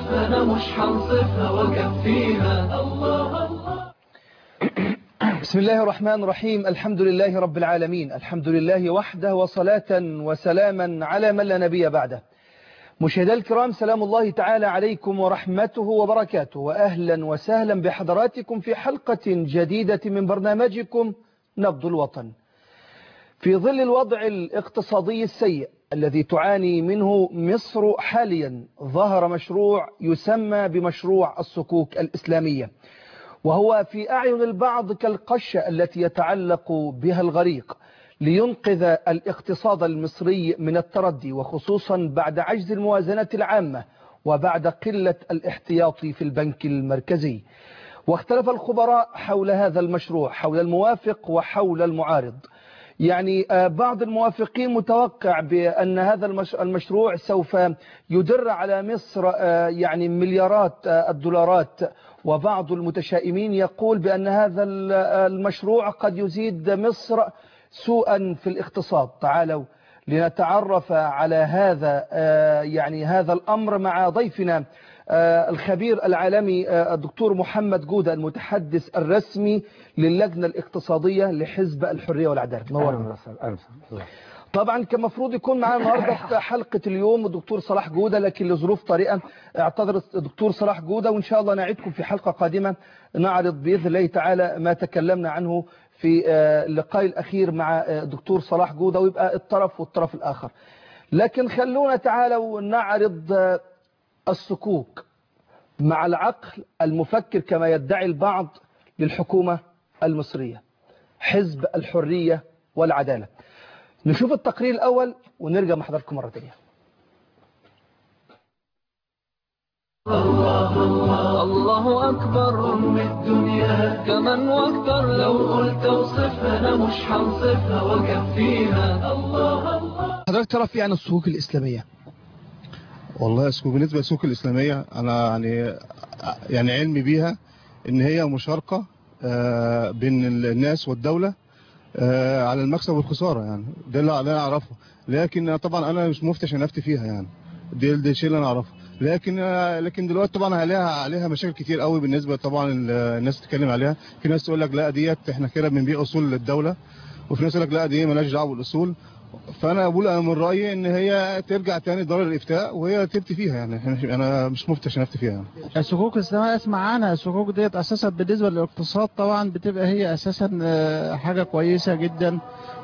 أنا مش حنصفها وكفيها الله الله بسم الله الرحمن الرحيم الحمد لله رب العالمين الحمد لله وحده وصلاة وسلاما على من لا نبي بعده مشاهدي الكرام سلام الله تعالى عليكم ورحمته وبركاته وأهلا وسهلا بحضراتكم في حلقة جديدة من برنامجكم نبض الوطن في ظل الوضع الاقتصادي السيء الذي تعاني منه مصر حاليا ظهر مشروع يسمى بمشروع الصكوك الإسلامية وهو في أعين البعض كالقشة التي يتعلق بها الغريق لينقذ الاقتصاد المصري من التردي وخصوصا بعد عجز الموازنة العامة وبعد قلة الاحتياط في البنك المركزي واختلف الخبراء حول هذا المشروع حول الموافق وحول المعارض يعني بعض الموافقين متوقع بأن هذا المشروع سوف يدر على مصر يعني مليارات الدولارات وبعض المتشائمين يقول بأن هذا المشروع قد يزيد مصر سوءا في الاقتصاد تعالوا لنتعرف على هذا يعني هذا الأمر مع ضيفنا الخبير العالمي الدكتور محمد جودة المتحدث الرسمي للجنة الاقتصادية لحزب الحرية والعدالة نورنا طبعا كان المفروض يكون معنا النهارده في حلقة اليوم الدكتور صلاح جودة لكن لظروف طريقة اعتذر الدكتور صلاح جودة وإن شاء الله نعدكم في حلقة قادمة نعرض بإذن الله تعالى ما تكلمنا عنه في اللقاء الأخير مع الدكتور صلاح جودة ويبقى الطرف والطرف الآخر لكن خلونا تعالوا نعرض السكوك مع العقل المفكر كما يدعي البعض للحكومة المصرية حزب الحرية والعدالة نشوف التقرير الأول ونرجع مع حضراتكم مرة تانية الله الله الله أكبر أم الدنيا كمن واكتر لو قلت اوصفها أنا مش حنصفها وكفيها الله الله حضرتك تعرف يعني السكوك الإسلامية والله اسكو بالنسبه للسوق الاسلاميه انا يعني يعني علمي بيها ان هي مشاركه بين الناس والدوله على المكسب والخساره يعني ده اللي انا اعرفه لكن طبعا انا مش مفتش انا افتي فيها يعني دي ده الشيء اللي انا اعرفه لكن لكن دلوقتي طبعا عليها عليها مشاكل كتير قوي بالنسبه طبعا الناس تتكلم عليها في ناس تقول لك لا ديت احنا كده بنبيع اصول للدوله وفي ناس تقول لك لا دي مالهاش دعوه بالاصول فانا بقول انا من رايي ان هي ترجع تاني دار الافتاء وهي تفتي فيها يعني انا مش مفتي عشان افتي فيها يعني. الصكوك الاسلاميه اسمع عنها الصكوك ديت اساسا بالنسبه للاقتصاد طبعا بتبقى هي اساسا حاجه كويسه جدا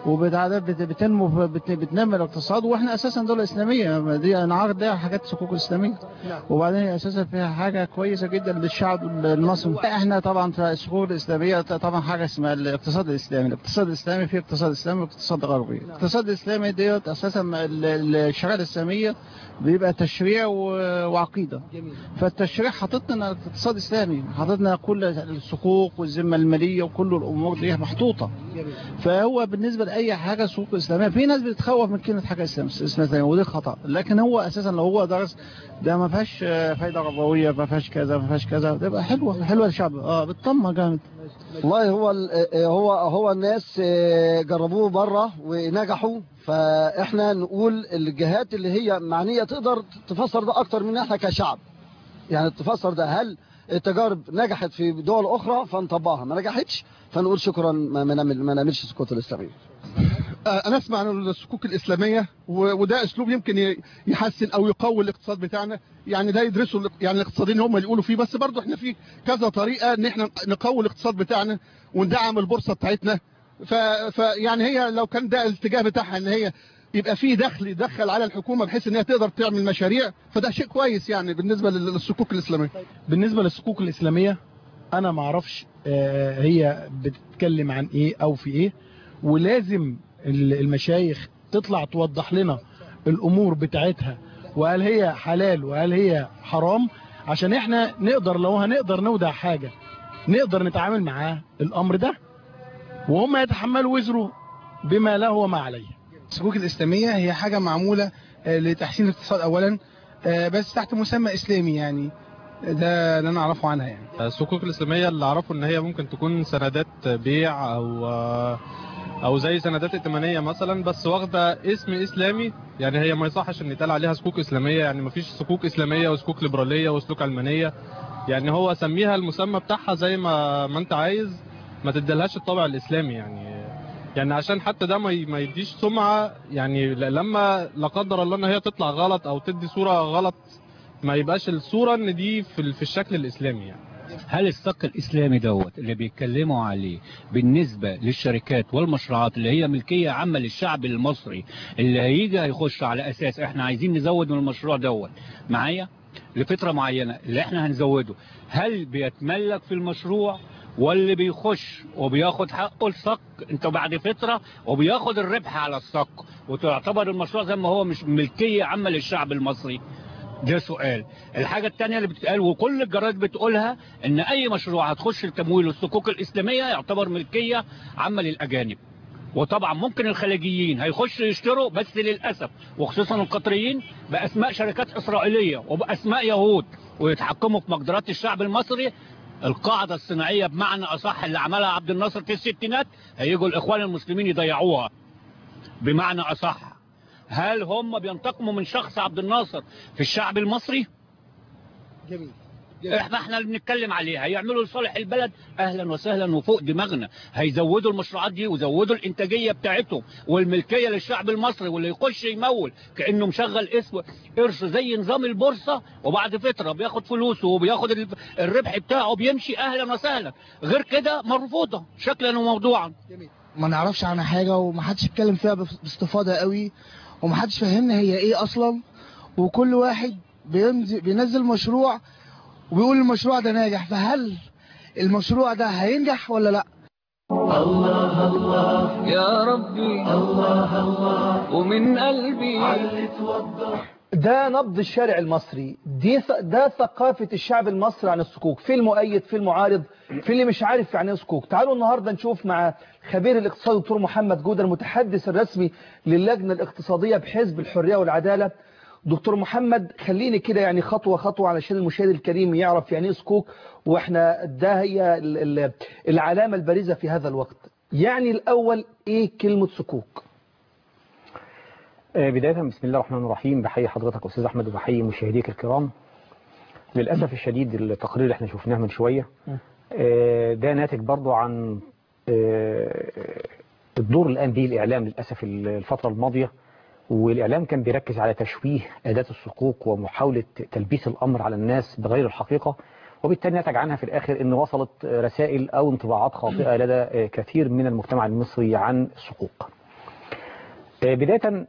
وبتنمو بتنمي الاقتصاد واحنا اساسا دوله اسلاميه دي انا عارف ده حاجات صكوك اسلاميه وبعدين هي اساسا فيها حاجه كويسه جدا للشعب المصري احنا طبعا في الصكوك الاسلاميه طبعا حاجه اسمها الاقتصاد الاسلامي الاقتصاد الاسلامي فيه اقتصاد اسلامي واقتصاد غربي الاقتصاد الاسلامي ديت اساسا الشريعه الاسلاميه بيبقى تشريع وعقيده فالتشريع حاططنا الاقتصاد الاسلامي حاططنا كل الصكوك والذمه الماليه وكل الامور دي محطوطه فهو بالنسبه لاي حاجه سوق اسلاميه في ناس بتتخوف من كلمه حاجه اسلاميه ودي خطا لكن هو اساسا لو هو درس ده ما فيهاش فايده ربويه ما فيهاش كذا ما فيهاش كذا تبقى حلوه حلوه للشعب اه بتطمع جامد والله هو هو هو الناس جربوه بره ونجحوا فاحنا نقول الجهات اللي هي معنيه تقدر تفسر ده اكتر من احنا كشعب يعني تفسر ده هل التجارب نجحت في دول اخرى فنطبقها ما نجحتش فنقول شكرا ما ما نعملش السكوت الاسلاميه انا اسمع عن الصكوك الاسلاميه وده اسلوب يمكن يحسن او يقوي الاقتصاد بتاعنا يعني ده يدرسوا يعني الاقتصاديين هم اللي يقولوا فيه بس برضه احنا في كذا طريقه ان احنا نقوي الاقتصاد بتاعنا وندعم البورصه بتاعتنا فيعني هي لو كان ده الاتجاه بتاعها ان هي يبقى في دخل يدخل على الحكومه بحيث ان هي تقدر تعمل مشاريع فده شيء كويس يعني بالنسبه للصكوك الاسلاميه بالنسبه للصكوك الاسلاميه انا ما اعرفش هي بتتكلم عن ايه او في ايه ولازم المشايخ تطلع توضح لنا الامور بتاعتها وهل هي حلال وهل هي حرام عشان احنا نقدر لو هنقدر نودع حاجة نقدر نتعامل معاه الامر ده وهم يتحملوا وزره بما له وما عليه الصكوك الإسلامية هي حاجة معمولة لتحسين الاقتصاد أولا بس تحت مسمى إسلامي يعني ده اللي أنا أعرفه عنها يعني الصكوك الإسلامية اللي أعرفه إن هي ممكن تكون سندات بيع أو او زي سندات ائتمانيه مثلا بس واخده اسم اسلامي يعني هي ما يصحش ان يتقال عليها صكوك اسلاميه يعني ما فيش صكوك اسلاميه وصكوك ليبراليه وسلوك علمانيه يعني هو سميها المسمى بتاعها زي ما ما انت عايز ما تديلهاش الطابع الاسلامي يعني يعني عشان حتى ده ما ي- ما يديش سمعه يعني ل- لما لا قدر الله ان هي تطلع غلط او تدي صوره غلط ما يبقاش الصوره ان دي في ال- في الشكل الاسلامي يعني هل الصك الإسلامي دوت اللي بيتكلموا عليه بالنسبة للشركات والمشروعات اللي هي ملكية عامة للشعب المصري اللي هيجي هيخش على أساس احنا عايزين نزود من المشروع دوت معايا لفترة معينة اللي احنا هنزوده هل بيتملك في المشروع واللي بيخش وبياخد حقه الصك انت بعد فترة وبياخد الربح على الصك وتعتبر المشروع زي ما هو مش ملكية عامة للشعب المصري ده سؤال الحاجة التانية اللي بتتقال وكل الجرايد بتقولها ان اي مشروع هتخش التمويل والصكوك الاسلامية يعتبر ملكية عامة للاجانب وطبعا ممكن الخليجيين هيخشوا يشتروا بس للأسف وخصوصا القطريين بأسماء شركات إسرائيلية وبأسماء يهود ويتحكموا في مقدرات الشعب المصري القاعدة الصناعية بمعنى أصح اللي عملها عبد الناصر في الستينات هيجوا الإخوان المسلمين يضيعوها بمعنى أصح هل هم بينتقموا من شخص عبد الناصر في الشعب المصري جميل احنا احنا اللي بنتكلم عليه هيعملوا لصالح البلد اهلا وسهلا وفوق دماغنا هيزودوا المشروعات دي ويزودوا الانتاجيه بتاعتهم والملكيه للشعب المصري واللي يخش يمول كانه مشغل اسم قرش زي نظام البورصه وبعد فتره بياخد فلوسه وبياخد ال- الربح بتاعه بيمشي اهلا وسهلا غير كده مرفوضه شكلا وموضوعا ما نعرفش عنها حاجة ومحدش اتكلم فيها بف- باستفاضة قوي ومحدش فهمنا هي ايه اصلا وكل واحد بينزل, بينزل مشروع وبيقول المشروع ده ناجح فهل المشروع ده هينجح ولا لا الله الله يا ربي الله الله ومن قلبي علي توضح ده نبض الشارع المصري دي ث- ده ثقافة الشعب المصري عن الصكوك في المؤيد في المعارض في اللي مش عارف يعني ايه صكوك تعالوا النهاردة نشوف مع خبير الاقتصاد دكتور محمد جودة المتحدث الرسمي للجنة الاقتصادية بحزب الحرية والعدالة دكتور محمد خليني كده يعني خطوة خطوة علشان المشاهد الكريم يعرف يعني ايه صكوك واحنا ده هي ال- ال- العلامة البارزة في هذا الوقت يعني الأول ايه كلمة صكوك آه، بداية بسم الله الرحمن الرحيم بحيي حضرتك أستاذ أحمد وبحيي مشاهديك الكرام للأسف الشديد التقرير اللي احنا شفناه من شوية آه، ده ناتج برضو عن آه، الدور الآن به الإعلام للأسف الفترة الماضية والإعلام كان بيركز على تشويه أداة الصكوك ومحاولة تلبيس الأمر على الناس بغير الحقيقة وبالتالي نتج عنها في الآخر أن وصلت رسائل أو انطباعات خاطئة لدى آه، كثير من المجتمع المصري عن الصكوك آه، بداية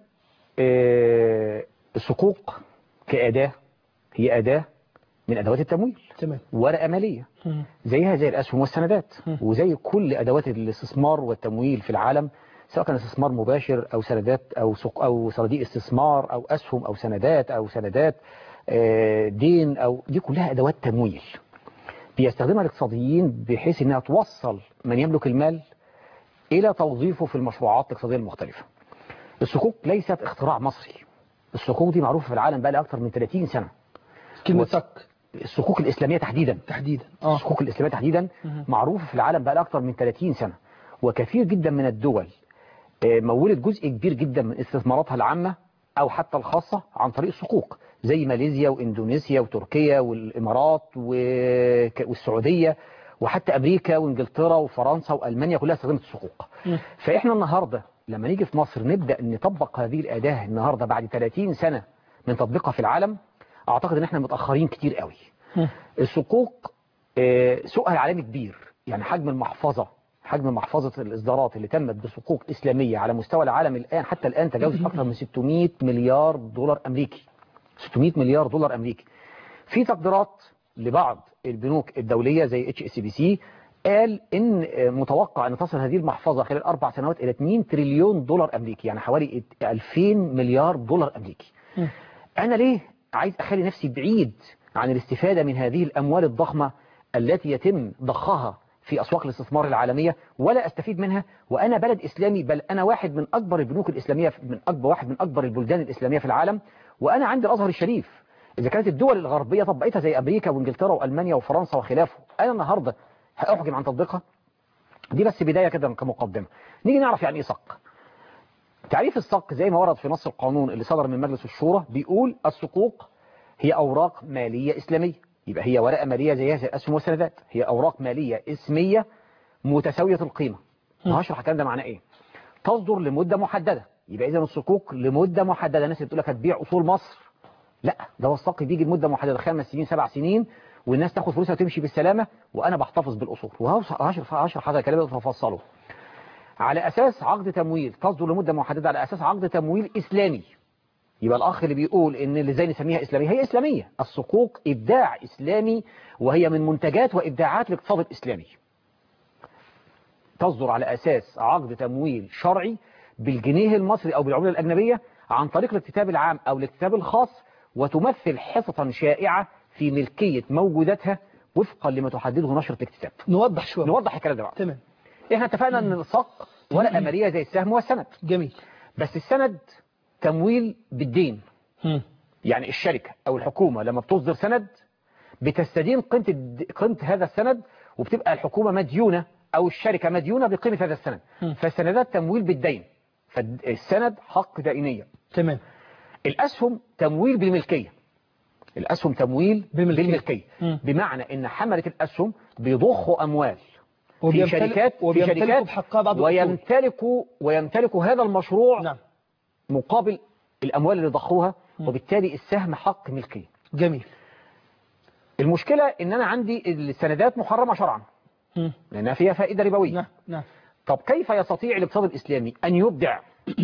آه، الصكوك كأداة هي أداة من أدوات التمويل تمام ورقة مالية زيها زي الأسهم والسندات وزي كل أدوات الاستثمار والتمويل في العالم سواء كان استثمار مباشر أو سندات أو سوق أو صناديق استثمار أو أسهم أو سندات أو سندات آه، دين أو دي كلها أدوات تمويل بيستخدمها الاقتصاديين بحيث أنها توصل من يملك المال إلى توظيفه في المشروعات الاقتصادية المختلفة الصكوك ليست اختراع مصري الصكوك دي معروفة في العالم بقى لها أكثر من 30 سنة كلمة و- صك الصكوك الإسلامية تحديدا تحديدا الصكوك الإسلامية تحديدا معروفة في العالم بقى لها أكثر من 30 سنة وكثير جدا من الدول آه، مولت جزء كبير جدا من استثماراتها العامة أو حتى الخاصة عن طريق الصكوك زي ماليزيا وإندونيسيا وتركيا والإمارات وك- والسعودية وحتى أمريكا وإنجلترا وفرنسا وألمانيا كلها استخدمت الصكوك فإحنا النهاردة لما نيجي في مصر نبدأ نطبق هذه الأداة النهاردة بعد 30 سنة من تطبيقها في العالم أعتقد إن إحنا متأخرين كتير قوي الصكوك آه، سوقها العالمي كبير يعني حجم المحفظة حجم محفظة الإصدارات اللي تمت بصكوك إسلامية على مستوى العالم الآن حتى الآن تجاوزت أكثر من 600 مليار دولار أمريكي 600 مليار دولار أمريكي في تقديرات لبعض البنوك الدولية زي اتش اس بي سي قال ان آه، متوقع ان تصل هذه المحفظة خلال اربع سنوات الى 2 تريليون دولار امريكي يعني حوالي 2000 مليار دولار امريكي انا ليه عايز اخلي نفسي بعيد عن الاستفادة من هذه الاموال الضخمة التي يتم ضخها في اسواق الاستثمار العالمية ولا استفيد منها وانا بلد اسلامي بل انا واحد من اكبر البنوك الاسلامية من اكبر واحد من اكبر البلدان الاسلامية في العالم وانا عندي الازهر الشريف اذا كانت الدول الغربية طبقتها زي امريكا وانجلترا والمانيا وفرنسا وخلافه انا النهاردة هاحجم عن تطبيقها دي بس بداية كده كمقدمة نيجي نعرف يعني ايه صك تعريف الصك زي ما ورد في نص القانون اللي صدر من مجلس الشورى بيقول الصكوك هي أوراق مالية إسلامية يبقى هي ورقة مالية زيها زي الأسهم والسندات هي أوراق مالية اسمية متساوية القيمة هشرح الكلام ده معناه إيه تصدر لمدة محددة يبقى إذا الصكوك لمدة محددة الناس اللي بتقول لك هتبيع أصول مصر لا ده هو الصك بيجي لمدة محددة خمس سنين سبع سنين والناس تاخد فلوسها وتمشي بالسلامة وأنا بحتفظ بالأصول وهشرح هشرح هذا الكلام وتفصله على أساس عقد تمويل تصدر لمدة محددة على أساس عقد تمويل إسلامي يبقى الأخ اللي بيقول إن اللي زي نسميها إسلامية هي إسلامية الصكوك إبداع إسلامي وهي من منتجات وإبداعات الاقتصاد الإسلامي تصدر على أساس عقد تمويل شرعي بالجنيه المصري أو بالعملة الأجنبية عن طريق الاكتتاب العام أو الاكتتاب الخاص وتمثل حصة شائعة في ملكية موجوداتها وفقا لما تحدده نشرة الاكتتاب نوضح شوية نوضح الكلام ده بقى تمام احنا اتفقنا ان الصق ورقة مالية زي السهم والسند جميل بس السند تمويل بالدين يعني الشركة او الحكومة لما بتصدر سند بتستدين قيمة الد- قيمة هذا السند وبتبقى الحكومة مديونة او الشركة مديونة بقيمة هذا السند فالسندات تمويل بالدين فالسند حق دائنية تمام الاسهم تمويل بالملكية الاسهم تمويل بالملكية. بالملكية مم. بمعنى ان حملة الاسهم بيضخوا اموال في وبيمتلك- شركات في وبيمتلكوا شركات بحقها بعض الأصول. ويمتلكوا ويمتلكوا هذا المشروع نعم. مقابل الأموال اللي ضخوها وبالتالي السهم حق ملكية جميل المشكلة ان انا عندي السندات محرمة شرعا مم. لانها فيها فائدة ربوية نعم نعم طب كيف يستطيع الاقتصاد الاسلامي ان يبدع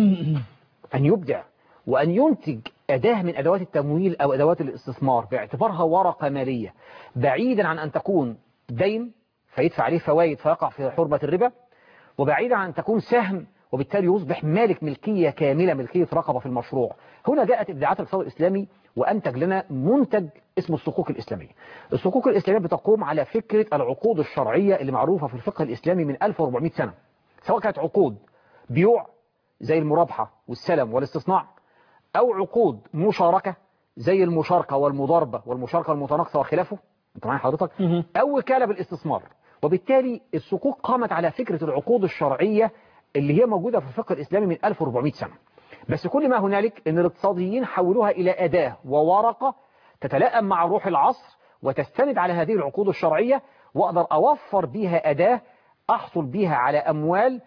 ان يبدع وان ينتج اداة من ادوات التمويل او ادوات الاستثمار باعتبارها ورقة مالية بعيدا عن ان تكون دين فيدفع عليه فوائد فيقع في حرمة الربا وبعيدا عن أن تكون سهم وبالتالي يصبح مالك ملكية كاملة ملكية رقبة في المشروع هنا جاءت إبداعات الاقتصاد الإسلامي وأنتج لنا منتج اسمه الصكوك الإسلامية الصكوك الإسلامية بتقوم على فكرة العقود الشرعية اللي معروفة في الفقه الإسلامي من 1400 سنة سواء كانت عقود بيوع زي المرابحة والسلم والاستصناع أو عقود مشاركة زي المشاركة والمضاربة والمشاركة المتناقصة وخلافه انت معايا حضرتك أو وكالة بالاستثمار وبالتالي الصكوك قامت على فكرة العقود الشرعية اللي هي موجودة في الفقه الإسلامي من 1400 سنة بس كل ما هنالك ان الاقتصاديين حولوها إلى أداة وورقة تتلائم مع روح العصر وتستند على هذه العقود الشرعية وأقدر أوفر بيها أداة أحصل بيها على أموال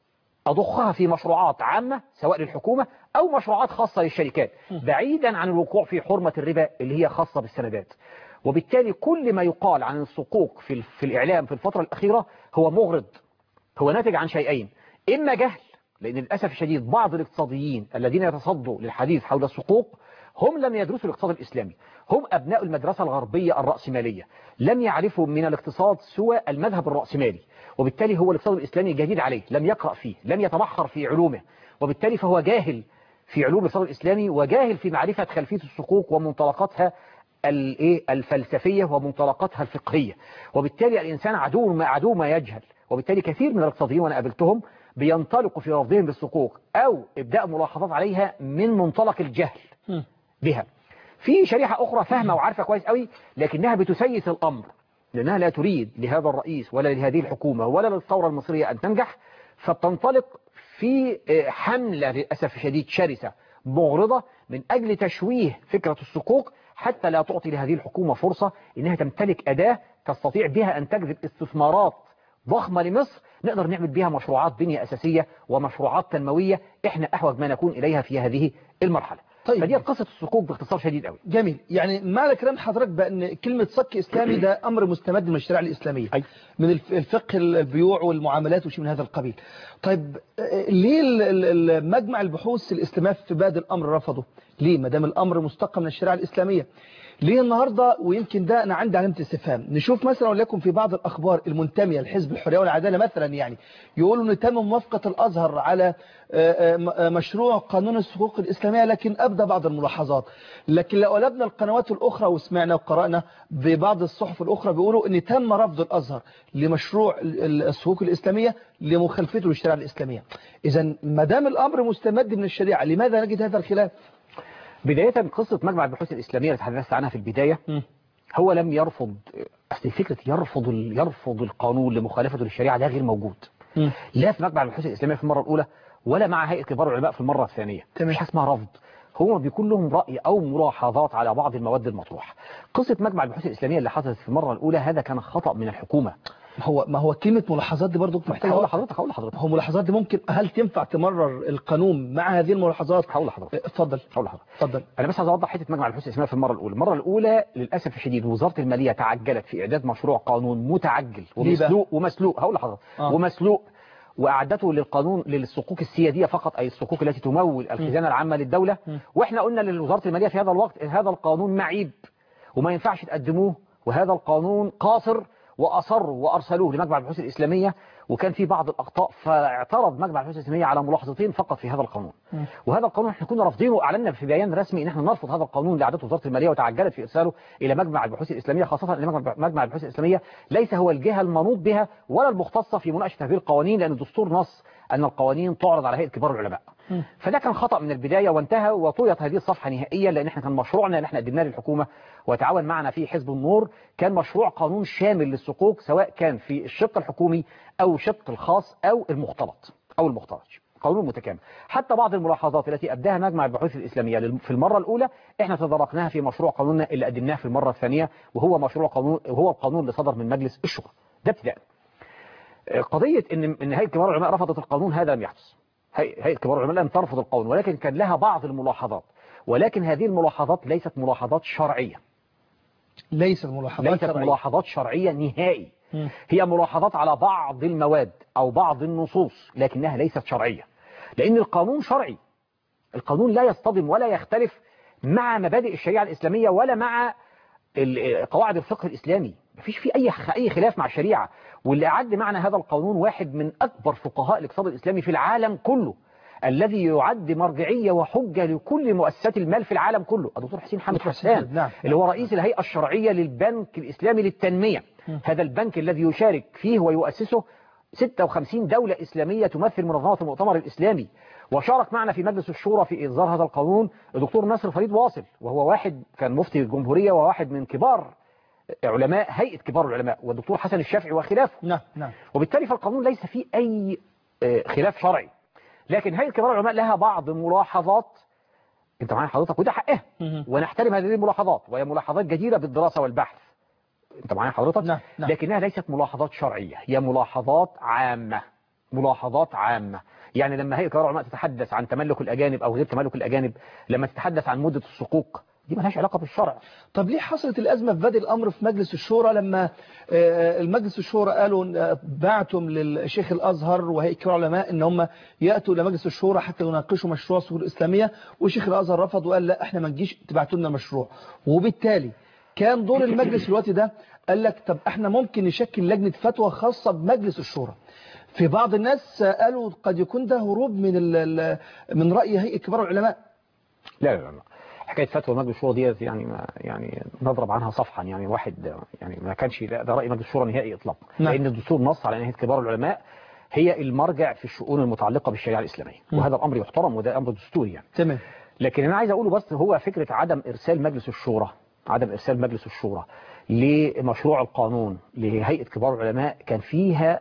أضخها في مشروعات عامة سواء للحكومة أو مشروعات خاصة للشركات بعيدا عن الوقوع في حرمة الربا اللي هي خاصة بالسندات وبالتالي كل ما يقال عن الصكوك في, ال- في الإعلام في الفترة الأخيرة هو مغرض هو ناتج عن شيئين إما جهل لأن للأسف الشديد بعض الاقتصاديين الذين يتصدوا للحديث حول الصكوك هم لم يدرسوا الاقتصاد الإسلامي هم أبناء المدرسة الغربية الرأسمالية لم يعرفوا من الاقتصاد سوى المذهب الرأسمالي وبالتالي هو الاقتصاد الإسلامي جديد عليه لم يقرأ فيه لم يتبحر في علومه وبالتالي فهو جاهل في علوم الاقتصاد الإسلامي وجاهل في معرفة خلفية الصكوك ومنطلقاتها الايه الفلسفية ومنطلقاتها الفقهية وبالتالي الإنسان عدو ما عدو ما يجهل وبالتالي كثير من الاقتصاديين وأنا قابلتهم بينطلقوا في رفضهم للصكوك أو إبداء ملاحظات عليها من منطلق الجهل بها في شريحة أخرى فاهمة وعارفة كويس قوي لكنها بتسيس الأمر لأنها لا تريد لهذا الرئيس ولا لهذه الحكومة ولا للثورة المصرية أن تنجح فبتنطلق في آه، حملة للأسف الشديد شرسة مغرضة من أجل تشويه فكرة الصكوك حتى لا تعطي لهذه الحكومة فرصة إنها تمتلك أداة تستطيع بها أن تجذب استثمارات ضخمة لمصر نقدر نعمل بها مشروعات بنية أساسية ومشروعات تنموية إحنا أحوج ما نكون إليها في هذه المرحلة طيب. فدي قصة الصكوك باختصار شديد قوي جميل يعني معنى كلام حضرتك بأن كلمة صك إسلامي ده أمر مستمد من الشريعة الإسلامية أي. من الف- الفقه البيوع والمعاملات وشيء من هذا القبيل طيب آه، ليه ال- ال- ال- مجمع البحوث الإسلامية في بادئ الأمر رفضه ليه ما دام الأمر مستقى من الشريعة الإسلامية ليه النهاردة ويمكن ده أنا عندي علامة استفهام نشوف مثلا وليكن في بعض الأخبار المنتمية لحزب الحرية والعدالة مثلا يعني يقولوا أن تم موافقة الأزهر على آه، آه، م- آه، مشروع قانون الحقوق الإسلامية لكن أبدى بعض الملاحظات لكن لو قلبنا القنوات الأخرى وسمعنا وقرأنا ببعض الصحف الأخرى بيقولوا أن تم رفض الأزهر لمشروع ال- ال- الحقوق الإسلامية لمخالفته للشريعة الإسلامية إذا ما دام الأمر مستمد من الشريعة لماذا نجد هذا الخلاف؟ بداية قصة مجمع البحوث الإسلامية اللي تحدثت عنها في البداية هو لم يرفض اصل فكره يرفض ال- يرفض القانون لمخالفته للشريعه ده غير موجود لا في مجمع البحوث الاسلاميه في المره الاولى ولا مع هيئه كبار العلماء في المره الثانيه مش حاجه اسمها رفض هو بيكون لهم راي او ملاحظات على بعض المواد المطروحه قصه مجمع البحوث الاسلاميه اللي حصلت في المره الاولى هذا كان خطا من الحكومه هو ما هو كلمة ملاحظات دي برضو محتاجة هقول وقت. لحضرتك هقول لحضرتك هو ملاحظات دي ممكن هل تنفع تمرر القانون مع هذه الملاحظات هقول لحضرتك اتفضل هقول لحضرتك اتفضل انا بس عايز اوضح حته مجمع البحوث الاسلاميه في المره الاولى المره الاولى للاسف الشديد وزاره الماليه تعجلت في اعداد مشروع قانون متعجل ليه بقى؟ ومسلوق ومسلوق هقول لحضرتك آه. ومسلوق واعدته للقانون للصكوك السياديه فقط اي الصكوك التي تمول الخزانه العامه للدوله واحنا قلنا لوزاره الماليه في هذا الوقت هذا القانون معيب وما ينفعش تقدموه وهذا القانون قاصر واصروا وارسلوه لمجمع البحوث الاسلاميه وكان في بعض الاخطاء فاعترض مجمع البحوث الاسلاميه على ملاحظتين فقط في هذا القانون وهذا القانون احنا كنا رافضينه واعلنا في بيان رسمي ان احنا نرفض هذا القانون لاعدته وزاره الماليه وتعجلت في ارساله الى مجمع البحوث الاسلاميه خاصه ان مجمع- مجمع البحوث الاسلاميه ليس هو الجهه المنوط بها ولا المختصه في مناقشه هذه القوانين لان الدستور نص ان القوانين تعرض على هيئه كبار العلماء فده كان خطأ من البداية وانتهى وطويت هذه الصفحة نهائيا لأن احنا كان مشروعنا اللي احنا قدمناه للحكومة وتعاون معنا فيه حزب النور كان مشروع قانون شامل للصكوك سواء كان في الشق الحكومي أو الشق الخاص أو المختلط أو المختلط قانون متكامل حتى بعض الملاحظات التي أبداها مجمع البحوث الإسلامية لل- في المرة الأولى احنا تداركناها في مشروع قانوننا اللي قدمناه في المرة الثانية وهو مشروع قانون وهو القانون اللي صدر من مجلس الشورى ده ابتداء قضية ان ان هيئة كبار العلماء رفضت القانون هذا لم يحدث هيئة هيئة كبار العلماء لم ترفض القانون ولكن كان لها بعض الملاحظات ولكن هذه الملاحظات ليست ملاحظات شرعية ليست ملاحظات ليست شرعية. ملاحظات شرعية نهائي مم. هي ملاحظات على بعض المواد أو بعض النصوص لكنها ليست شرعية لأن القانون شرعي القانون لا يصطدم ولا يختلف مع مبادئ الشريعة الإسلامية ولا مع ال- قواعد الفقه الإسلامي مفيش فيه أي أي خلاف مع الشريعة واللي أعد معنا هذا القانون واحد من أكبر فقهاء الاقتصاد الإسلامي في العالم كله الذي يعد مرجعية وحجة لكل مؤسسات المال في العالم كله الدكتور حسين حامد حسان نعم. اللي هو رئيس الهيئة الشرعية للبنك الإسلامي للتنمية هذا البنك الذي يشارك فيه ويؤسسه 56 دولة إسلامية تمثل منظمة المؤتمر الإسلامي وشارك معنا في مجلس الشورى في إصدار هذا القانون الدكتور ناصر فريد واصل وهو واحد كان مفتي الجمهورية وواحد من كبار علماء هيئة كبار العلماء والدكتور حسن الشافعي وخلافه نعم نعم وبالتالي فالقانون ليس فيه أي آه، خلاف شرعي لكن هيئة كبار العلماء لها بعض ملاحظات انت معايا حضرتك وده حقها ونحترم هذه الملاحظات وهي ملاحظات جديرة بالدراسة والبحث انت معايا حضرتك نعم. نعم. لكنها ليست ملاحظات شرعية هي ملاحظات عامة ملاحظات عامة يعني لما هيئة كبار العلماء تتحدث عن تملك الأجانب أو غير تملك الأجانب لما تتحدث عن مدة الصكوك دي ملهاش علاقة بالشرع طب ليه حصلت الأزمة في بدء الأمر في مجلس الشورى لما آه، المجلس الشورى قالوا إن، آه، بعتم للشيخ الأزهر وهيئة كبار العلماء إن هم يأتوا إلى مجلس الشورى حتى يناقشوا مشروع الصهور الإسلامية والشيخ الأزهر رفض وقال لا إحنا ما نجيش تبعتوا لنا مشروع وبالتالي كان دور المجلس في الوقت ده قال لك طب إحنا ممكن نشكل لجنة فتوى خاصة بمجلس الشورى في بعض الناس آه، قالوا قد يكون ده هروب من ال- ال- من رأي هيئة كبار العلماء لا لا لا حكايه فتوى مجلس الشورى ديت يعني ما يعني نضرب عنها صفحا يعني واحد يعني ما كانش لا ده راي مجلس الشورى نهائي اطلاقا نعم. لان الدستور نص على ان هيئه كبار العلماء هي المرجع في الشؤون المتعلقه بالشريعه الاسلاميه مم. وهذا الامر يحترم وده امر دستوري يعني تمام لكن انا عايز اقوله بس هو فكره عدم ارسال مجلس الشورى عدم ارسال مجلس الشورى لمشروع القانون لهيئه كبار العلماء كان فيها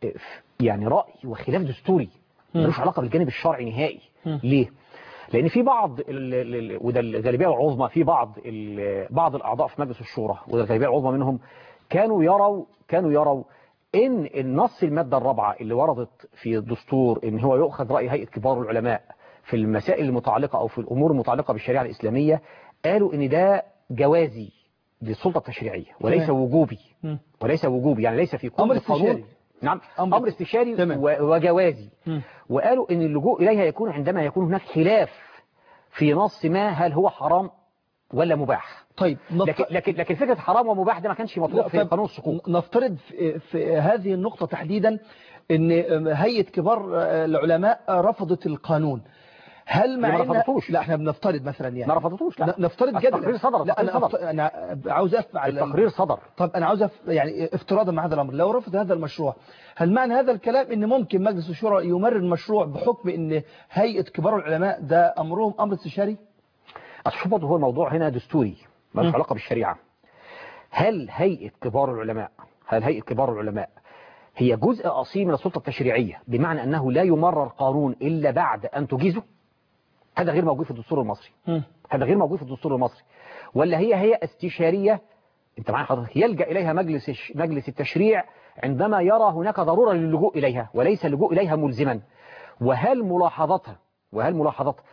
يعني راي وخلاف دستوري ملوش علاقه بالجانب الشرعي نهائي ليه لان في بعض ال- ال- ال- وده الغالبيه العظمى في بعض ال- بعض الاعضاء في مجلس الشورى وده الغالبيه العظمى منهم كانوا يروا كانوا يروا ان النص الماده الرابعه اللي وردت في الدستور ان هو يؤخذ راي هيئه كبار العلماء في المسائل المتعلقه او في الامور المتعلقه بالشريعه الاسلاميه قالوا ان ده جوازي للسلطه التشريعيه وليس تمام. وجوبي مم. وليس وجوبي يعني ليس في كل أمر قانون استشاري. نعم أمر- امر استشاري تمام. و- وجوازي مم. وقالوا ان اللجوء اليها يكون عندما يكون هناك خلاف في نص ما هل هو حرام ولا مباح طيب نفت- لكن لكن لكن فكره حرام ومباح ده ما كانش مطروح في طيب، قانون الصكوك نفترض في, في هذه النقطة تحديدا ان هيئة كبار العلماء رفضت القانون هل مع ما إن- رفضتوش. لا احنا بنفترض مثلا يعني ما رفضتوش لا ن- نفترض جدلا التقرير صدر لا التقرير انا صدر أفت... انا عاوز افعل التقرير صدر طب انا عاوز أف... يعني افتراضا مع هذا الامر لو رفض هذا المشروع هل معنى هذا الكلام ان ممكن مجلس الشورى يمرر المشروع بحكم ان هيئة كبار العلماء ده امرهم امر استشاري الشبط هو الموضوع هنا دستوري ملوش مم. علاقه بالشريعه هل هيئة كبار العلماء هل هيئة كبار العلماء هي جزء أصيل من السلطة التشريعية بمعنى أنه لا يمرر قانون إلا بعد أن تجيزه هذا غير موجود في الدستور المصري هذا غير موجود في الدستور المصري ولا هي هي استشارية انت معايا حضرتك يلجأ إليها مجلس مجلس التشريع عندما يرى هناك ضرورة للجوء إليها وليس اللجوء إليها ملزما وهل ملاحظتها وهل ملاحظتها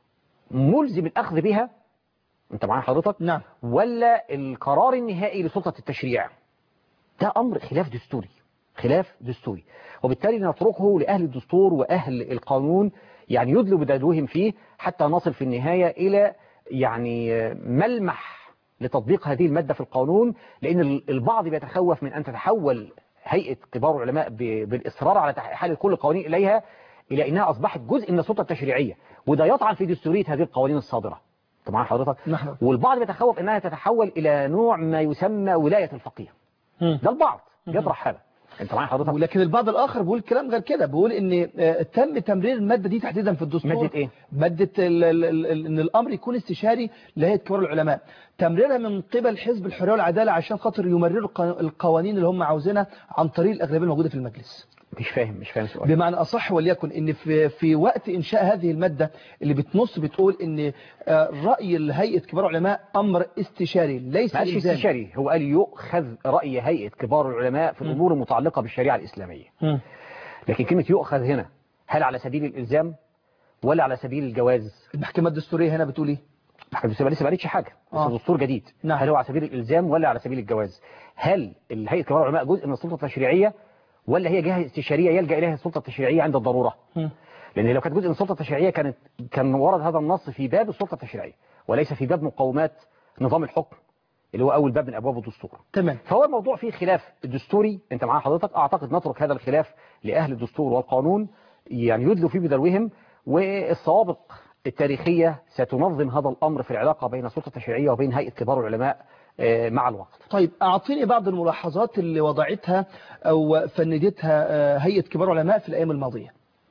ملزم الأخذ بها انت معايا حضرتك نعم ولا القرار النهائي لسلطة التشريع ده أمر خلاف دستوري خلاف دستوري وبالتالي نتركه لأهل الدستور وأهل القانون يعني يدلوا بدلوهم فيه حتى نصل في النهاية إلى يعني ملمح لتطبيق هذه المادة في القانون لأن البعض بيتخوف من أن تتحول هيئة كبار العلماء بالإصرار على حال كل القوانين إليها إلى أنها أصبحت جزء من السلطة التشريعية وده يطعن في دستورية هذه القوانين الصادرة طبعا حضرتك نعم. والبعض بيتخوف أنها تتحول إلى نوع ما يسمى ولاية الفقيه ده البعض بيطرح هذا انت معايا حضرتك ولكن البعض الاخر بيقول كلام غير كده بيقول ان آه، تم تمرير الماده دي تحديدا في الدستور مادة إيه؟ ماده ال- ال- ال- ان الامر يكون استشاري لهيئه كبار العلماء تمريرها من قبل حزب الحريه والعداله عشان خاطر يمرروا الق- القوانين اللي هم عاوزينها عن طريق الاغلبيه الموجوده في المجلس مش فاهم مش فاهم سؤال بمعنى أصح وليكن إن في, في وقت إنشاء هذه المادة اللي بتنص بتقول إن آه، رأي الهيئة كبار العلماء أمر استشاري ليس ما قالش إلزامي. استشاري هو قال يؤخذ رأي هيئة كبار العلماء في الأمور المتعلقة بالشريعة الإسلامية لكن كلمة يؤخذ هنا هل على سبيل الإلزام ولا على سبيل الجواز المحكمة الدستورية هنا بتقول إيه؟ المحكمة الدستورية لسه ما قالتش حاجة آه. لسه دستور جديد نعم. هل هو على سبيل الإلزام ولا على سبيل الجواز هل الهيئة كبار العلماء جزء من السلطة التشريعية ولا هي جهة استشارية يلجأ إليها السلطة التشريعية عند الضرورة لأن لو كانت جزء من السلطة التشريعية كانت كان ورد هذا النص في باب السلطة التشريعية وليس في باب مقومات نظام الحكم اللي هو أول باب من أبواب الدستور تمام فهو الموضوع فيه خلاف دستوري انت معاه حضرتك اعتقد نترك هذا الخلاف لأهل الدستور والقانون يعني يدلوا فيه بدلوهم والسوابق التاريخية ستنظم هذا الأمر في العلاقة بين السلطة التشريعية وبين هيئة كبار العلماء آه، مع الوقت طيب أعطيني بعض الملاحظات اللي وضعتها أو فندتها آه، هيئة كبار العلماء في الأيام الماضية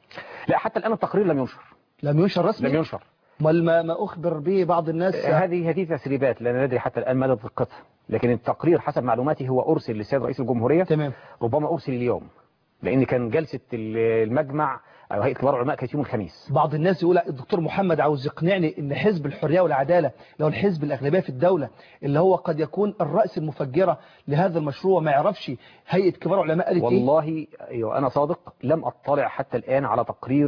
لا حتى الآن التقرير لم ينشر لم ينشر رسمي لم ينشر امال ما, ما أخبر به بعض الناس هذه هذه تسريبات لا ندري حتى الآن مدى دقتها لكن التقرير حسب معلوماتي هو أرسل للسيد رئيس الجمهورية تمام ربما أرسل اليوم لأن كان جلسة المجمع أو هيئة كبار العلماء كانت يوم الخميس بعض الناس يقول الدكتور محمد عاوز يقنعني ان حزب الحرية والعدالة اللي هو الحزب الأغلبية في الدولة اللي هو قد يكون الرأس المفجرة لهذا المشروع ما يعرفش هيئة كبار العلماء قالت ايه والله أيوة أنا صادق لم أطلع حتى الآن على تقرير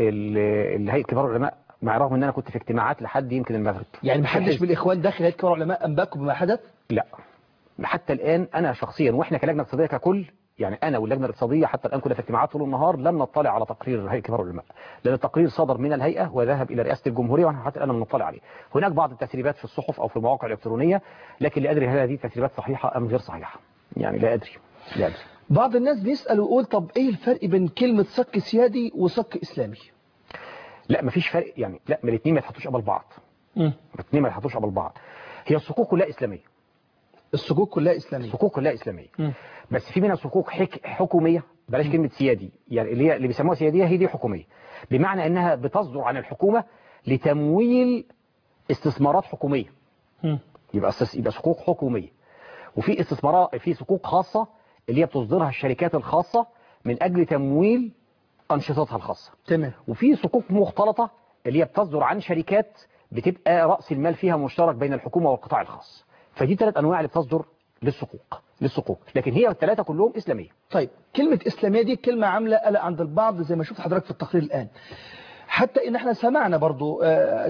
ال- الهيئة كبار العلماء مع رغم ان انا كنت في اجتماعات لحد يمكن المغرب يعني محدش من الإخوان داخل هيئة كبار العلماء أنباكم بما حدث لا حتى الآن أنا شخصيا وإحنا كلجنة اقتصادية ككل يعني أنا واللجنة الاقتصادية حتى الآن كنا في اجتماعات طول النهار لم نطلع على تقرير هيئة كبار العلماء لأن التقرير صدر من الهيئة وذهب إلى رئاسة الجمهورية وإحنا حتى الآن لم نطلع عليه هناك بعض التسريبات في الصحف أو في المواقع الإلكترونية لكن لا أدري هل هذه التسريبات صحيحة أم غير صحيحة يعني لا أدري لا أدري بعض الناس بيسأل ويقول طب ايه الفرق بين كلمة صك سيادي وصك إسلامي لا مفيش فرق يعني لا ما الاثنين ما يتحطوش قبل بعض الاثنين ما يتحطوش قبل بعض هي الصكوك كلها إسلامية الصكوك كلها إسلامية الصكوك كلها إسلامية بس في منها صكوك حك... حكومية بلاش كلمة سيادي يعني اللي هي اللي بيسموها سيادية هي دي حكومية بمعنى أنها بتصدر عن الحكومة لتمويل استثمارات حكومية يبقى استس... يبقى صكوك حكومية وفي استثمارات في صكوك خاصة اللي هي بتصدرها الشركات الخاصة من أجل تمويل أنشطتها الخاصة تمام وفي صكوك مختلطة اللي هي بتصدر عن شركات بتبقى رأس المال فيها مشترك بين الحكومة والقطاع الخاص فدي ثلاث أنواع اللي بتصدر للصكوك للصكوك لكن هي الثلاثة كلهم إسلامية طيب كلمة إسلامية دي كلمة عاملة قلق عند البعض زي ما شفت حضرتك في التقرير الآن حتى إن احنا سمعنا برضو آه،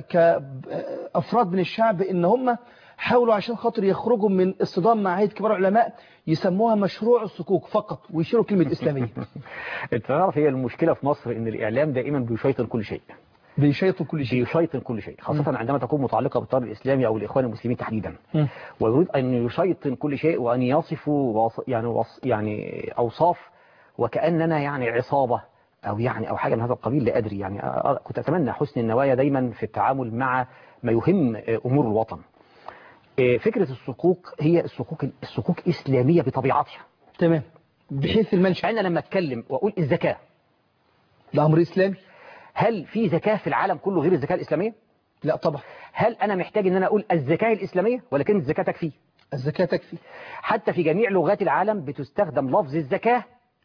كأفراد من الشعب إن هم حاولوا عشان خاطر يخرجوا من الصدام مع هيئة كبار العلماء يسموها مشروع الصكوك فقط ويشيروا كلمة إسلامية انت تعرف هي المشكلة في مصر ان الإعلام دائما بيشيطن كل شيء بيشيطن كل شيء بيشيطن كل شيء خاصة عندما تكون متعلقة بالطار الإسلامي أو الإخوان المسلمين تحديدا ويريد أن يشيطن كل شيء وأن يصف وص... يعني وص... يعني أوصاف وكأننا يعني عصابة أو يعني أو حاجة من هذا القبيل لا أدري يعني أ- أ- كنت أتمنى حسن النوايا دايما في التعامل مع ما يهم أمور الوطن إيه، فكرة الصكوك هي الصكوك الصكوك إسلامية بطبيعتها تمام بحيث المنشأ أنا لما أتكلم وأقول الزكاة ده أمر إسلامي هل في زكاة في العالم كله غير الزكاة الإسلامية؟ لا طبعا هل أنا محتاج إن أنا أقول الزكاة الإسلامية ولا كلمة الزكاة تكفي؟ الزكاة تكفي حتى في جميع لغات العالم بتستخدم لفظ الزكاة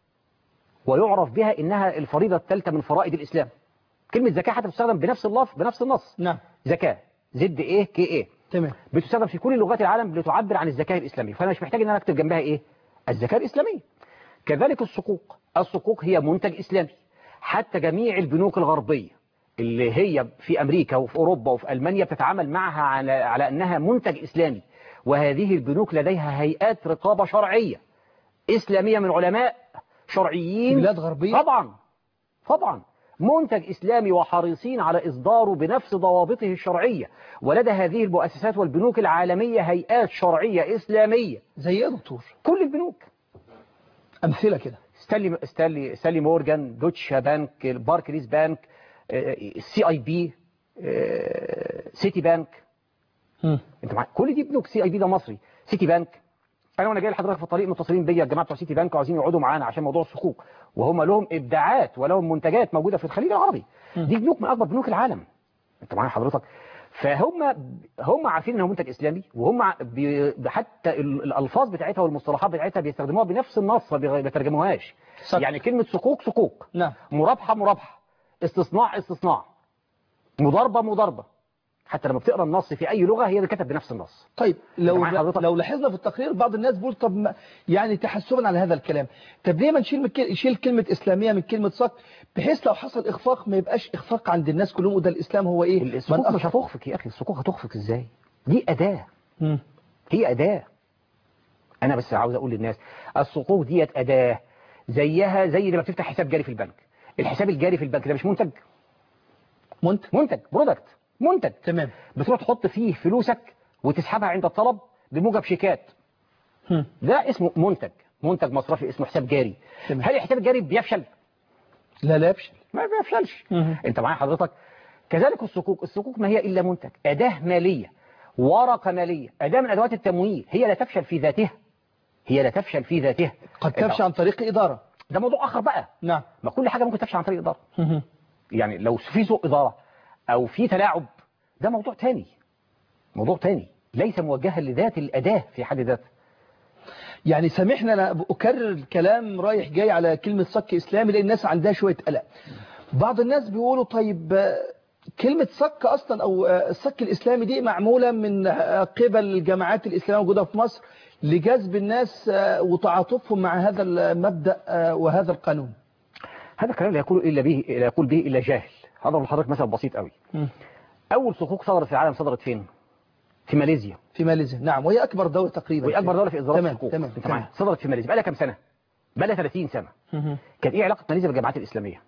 ويعرف بها إنها الفريضة الثالثة من فرائض الإسلام كلمة زكاة حتى بتستخدم بنفس اللفظ بنفس النص نعم زكاة زد إيه كي إيه تمام بتستخدم في كل لغات العالم لتعبر عن الزكاة الإسلامية فأنا مش محتاج إن أنا أكتب جنبها إيه الزكاة الإسلامية كذلك الصكوك الصكوك هي منتج إسلامي حتى جميع البنوك الغربية اللي هي في أمريكا وفي أوروبا وفي ألمانيا بتتعامل معها على, على أنها منتج إسلامي وهذه البنوك لديها هيئات رقابة شرعية إسلامية من علماء شرعيين بلاد غربية طبعا طبعا منتج إسلامي وحريصين على إصداره بنفس ضوابطه الشرعية ولدى هذه المؤسسات والبنوك العالمية هيئات شرعية إسلامية زي ايه يا دكتور كل البنوك أمثلة كده ستانلي ستانلي ستانلي مورجان دوتشا بانك باركليز بانك سي اي بي سيتي بانك انت معاك كل دي بنوك سي اي بي ده مصري سيتي بانك انا وانا جاي لحضرتك في الطريق متصلين بيا الجماعه بتوع سيتي بانك وعايزين يقعدوا معانا عشان موضوع الصكوك وهم لهم ابداعات ولهم منتجات موجوده في الخليج العربي دي بنوك من اكبر بنوك العالم انت معايا حضرتك فهم هم عارفين انه منتج اسلامي وهم ع- بي حتى ال- الالفاظ بتاعتها والمصطلحات بتاعتها بيستخدموها بنفس النص ما بيغ- بيترجموهاش يعني كلمه صكوك صكوك نعم مرابحه مرابحه استصناع استصناع مضاربه مضاربه حتى لما بتقرا النص في اي لغه هي بتكتب بنفس النص طيب لو معايا حضرتك؟ لو لاحظنا في التقرير بعض الناس بيقول طب ما- يعني تحسبا على هذا الكلام طب ليه ما نشيل من كل- نشيل كلمة إسلامية من كلمة صك بحيث لو حصل إخفاق ما يبقاش إخفاق عند الناس كلهم وده الإسلام هو إيه من الصكوك مش أخ- هتخفق يا اخي الصكوك هتخفق ازاي دي اداه مم. هي اداه انا بس عاوز اقول للناس الصكوك ديت اداه زيها زي لما بتفتح حساب جاري في البنك الحساب الجاري في البنك ده مش منتج منتج منتج برودكت منتج تمام بتروح تحط فيه فلوسك وتسحبها عند الطلب بموجب شيكات هم. ده اسمه منتج منتج مصرفي اسمه حساب جاري تمام. هل الحساب الجاري بيفشل لا لا يفشل ما بيفشلش مهم. انت معايا حضرتك كذلك الصكوك الصكوك ما هي الا منتج اداه ماليه ورقه ماليه اداه من ادوات التمويل هي لا تفشل في ذاتها هي لا تفشل في ذاتها قد انت- تفشل عن طريق إدارة ده موضوع اخر بقى نعم ما كل حاجه ممكن تفشل عن طريق اداره مهم. يعني لو في سوء اداره او في تلاعب ده موضوع تاني موضوع تاني ليس موجها لذات الاداه في حد ذاتها يعني سامحنا أنا أكرر الكلام رايح جاي على كلمة صك إسلامي لأن الناس عندها شوية قلق بعض الناس بيقولوا طيب آه، كلمة صك أصلا أو آه، الصك الإسلامي دي معمولة من آه، قبل الجماعات الإسلامية موجودة في مصر لجذب الناس آه، وتعاطفهم مع هذا المبدأ آه، وهذا القانون هذا الكلام لا يقول الا به لا يقول به الا جاهل هضرب لحضرتك مثل بسيط قوي اول صكوك صدرت في العالم صدرت فين في ماليزيا في ماليزيا نعم وهي أكبر دولة تقريبا وهي اكبر دوله في اصدار تمام الصكوك تمام انت تمام معايا صدرت في ماليزيا بقى لها كام سنه بقى لها 30 سنه مهم. كانت ايه علاقه ماليزيا بالجامعات الاسلاميه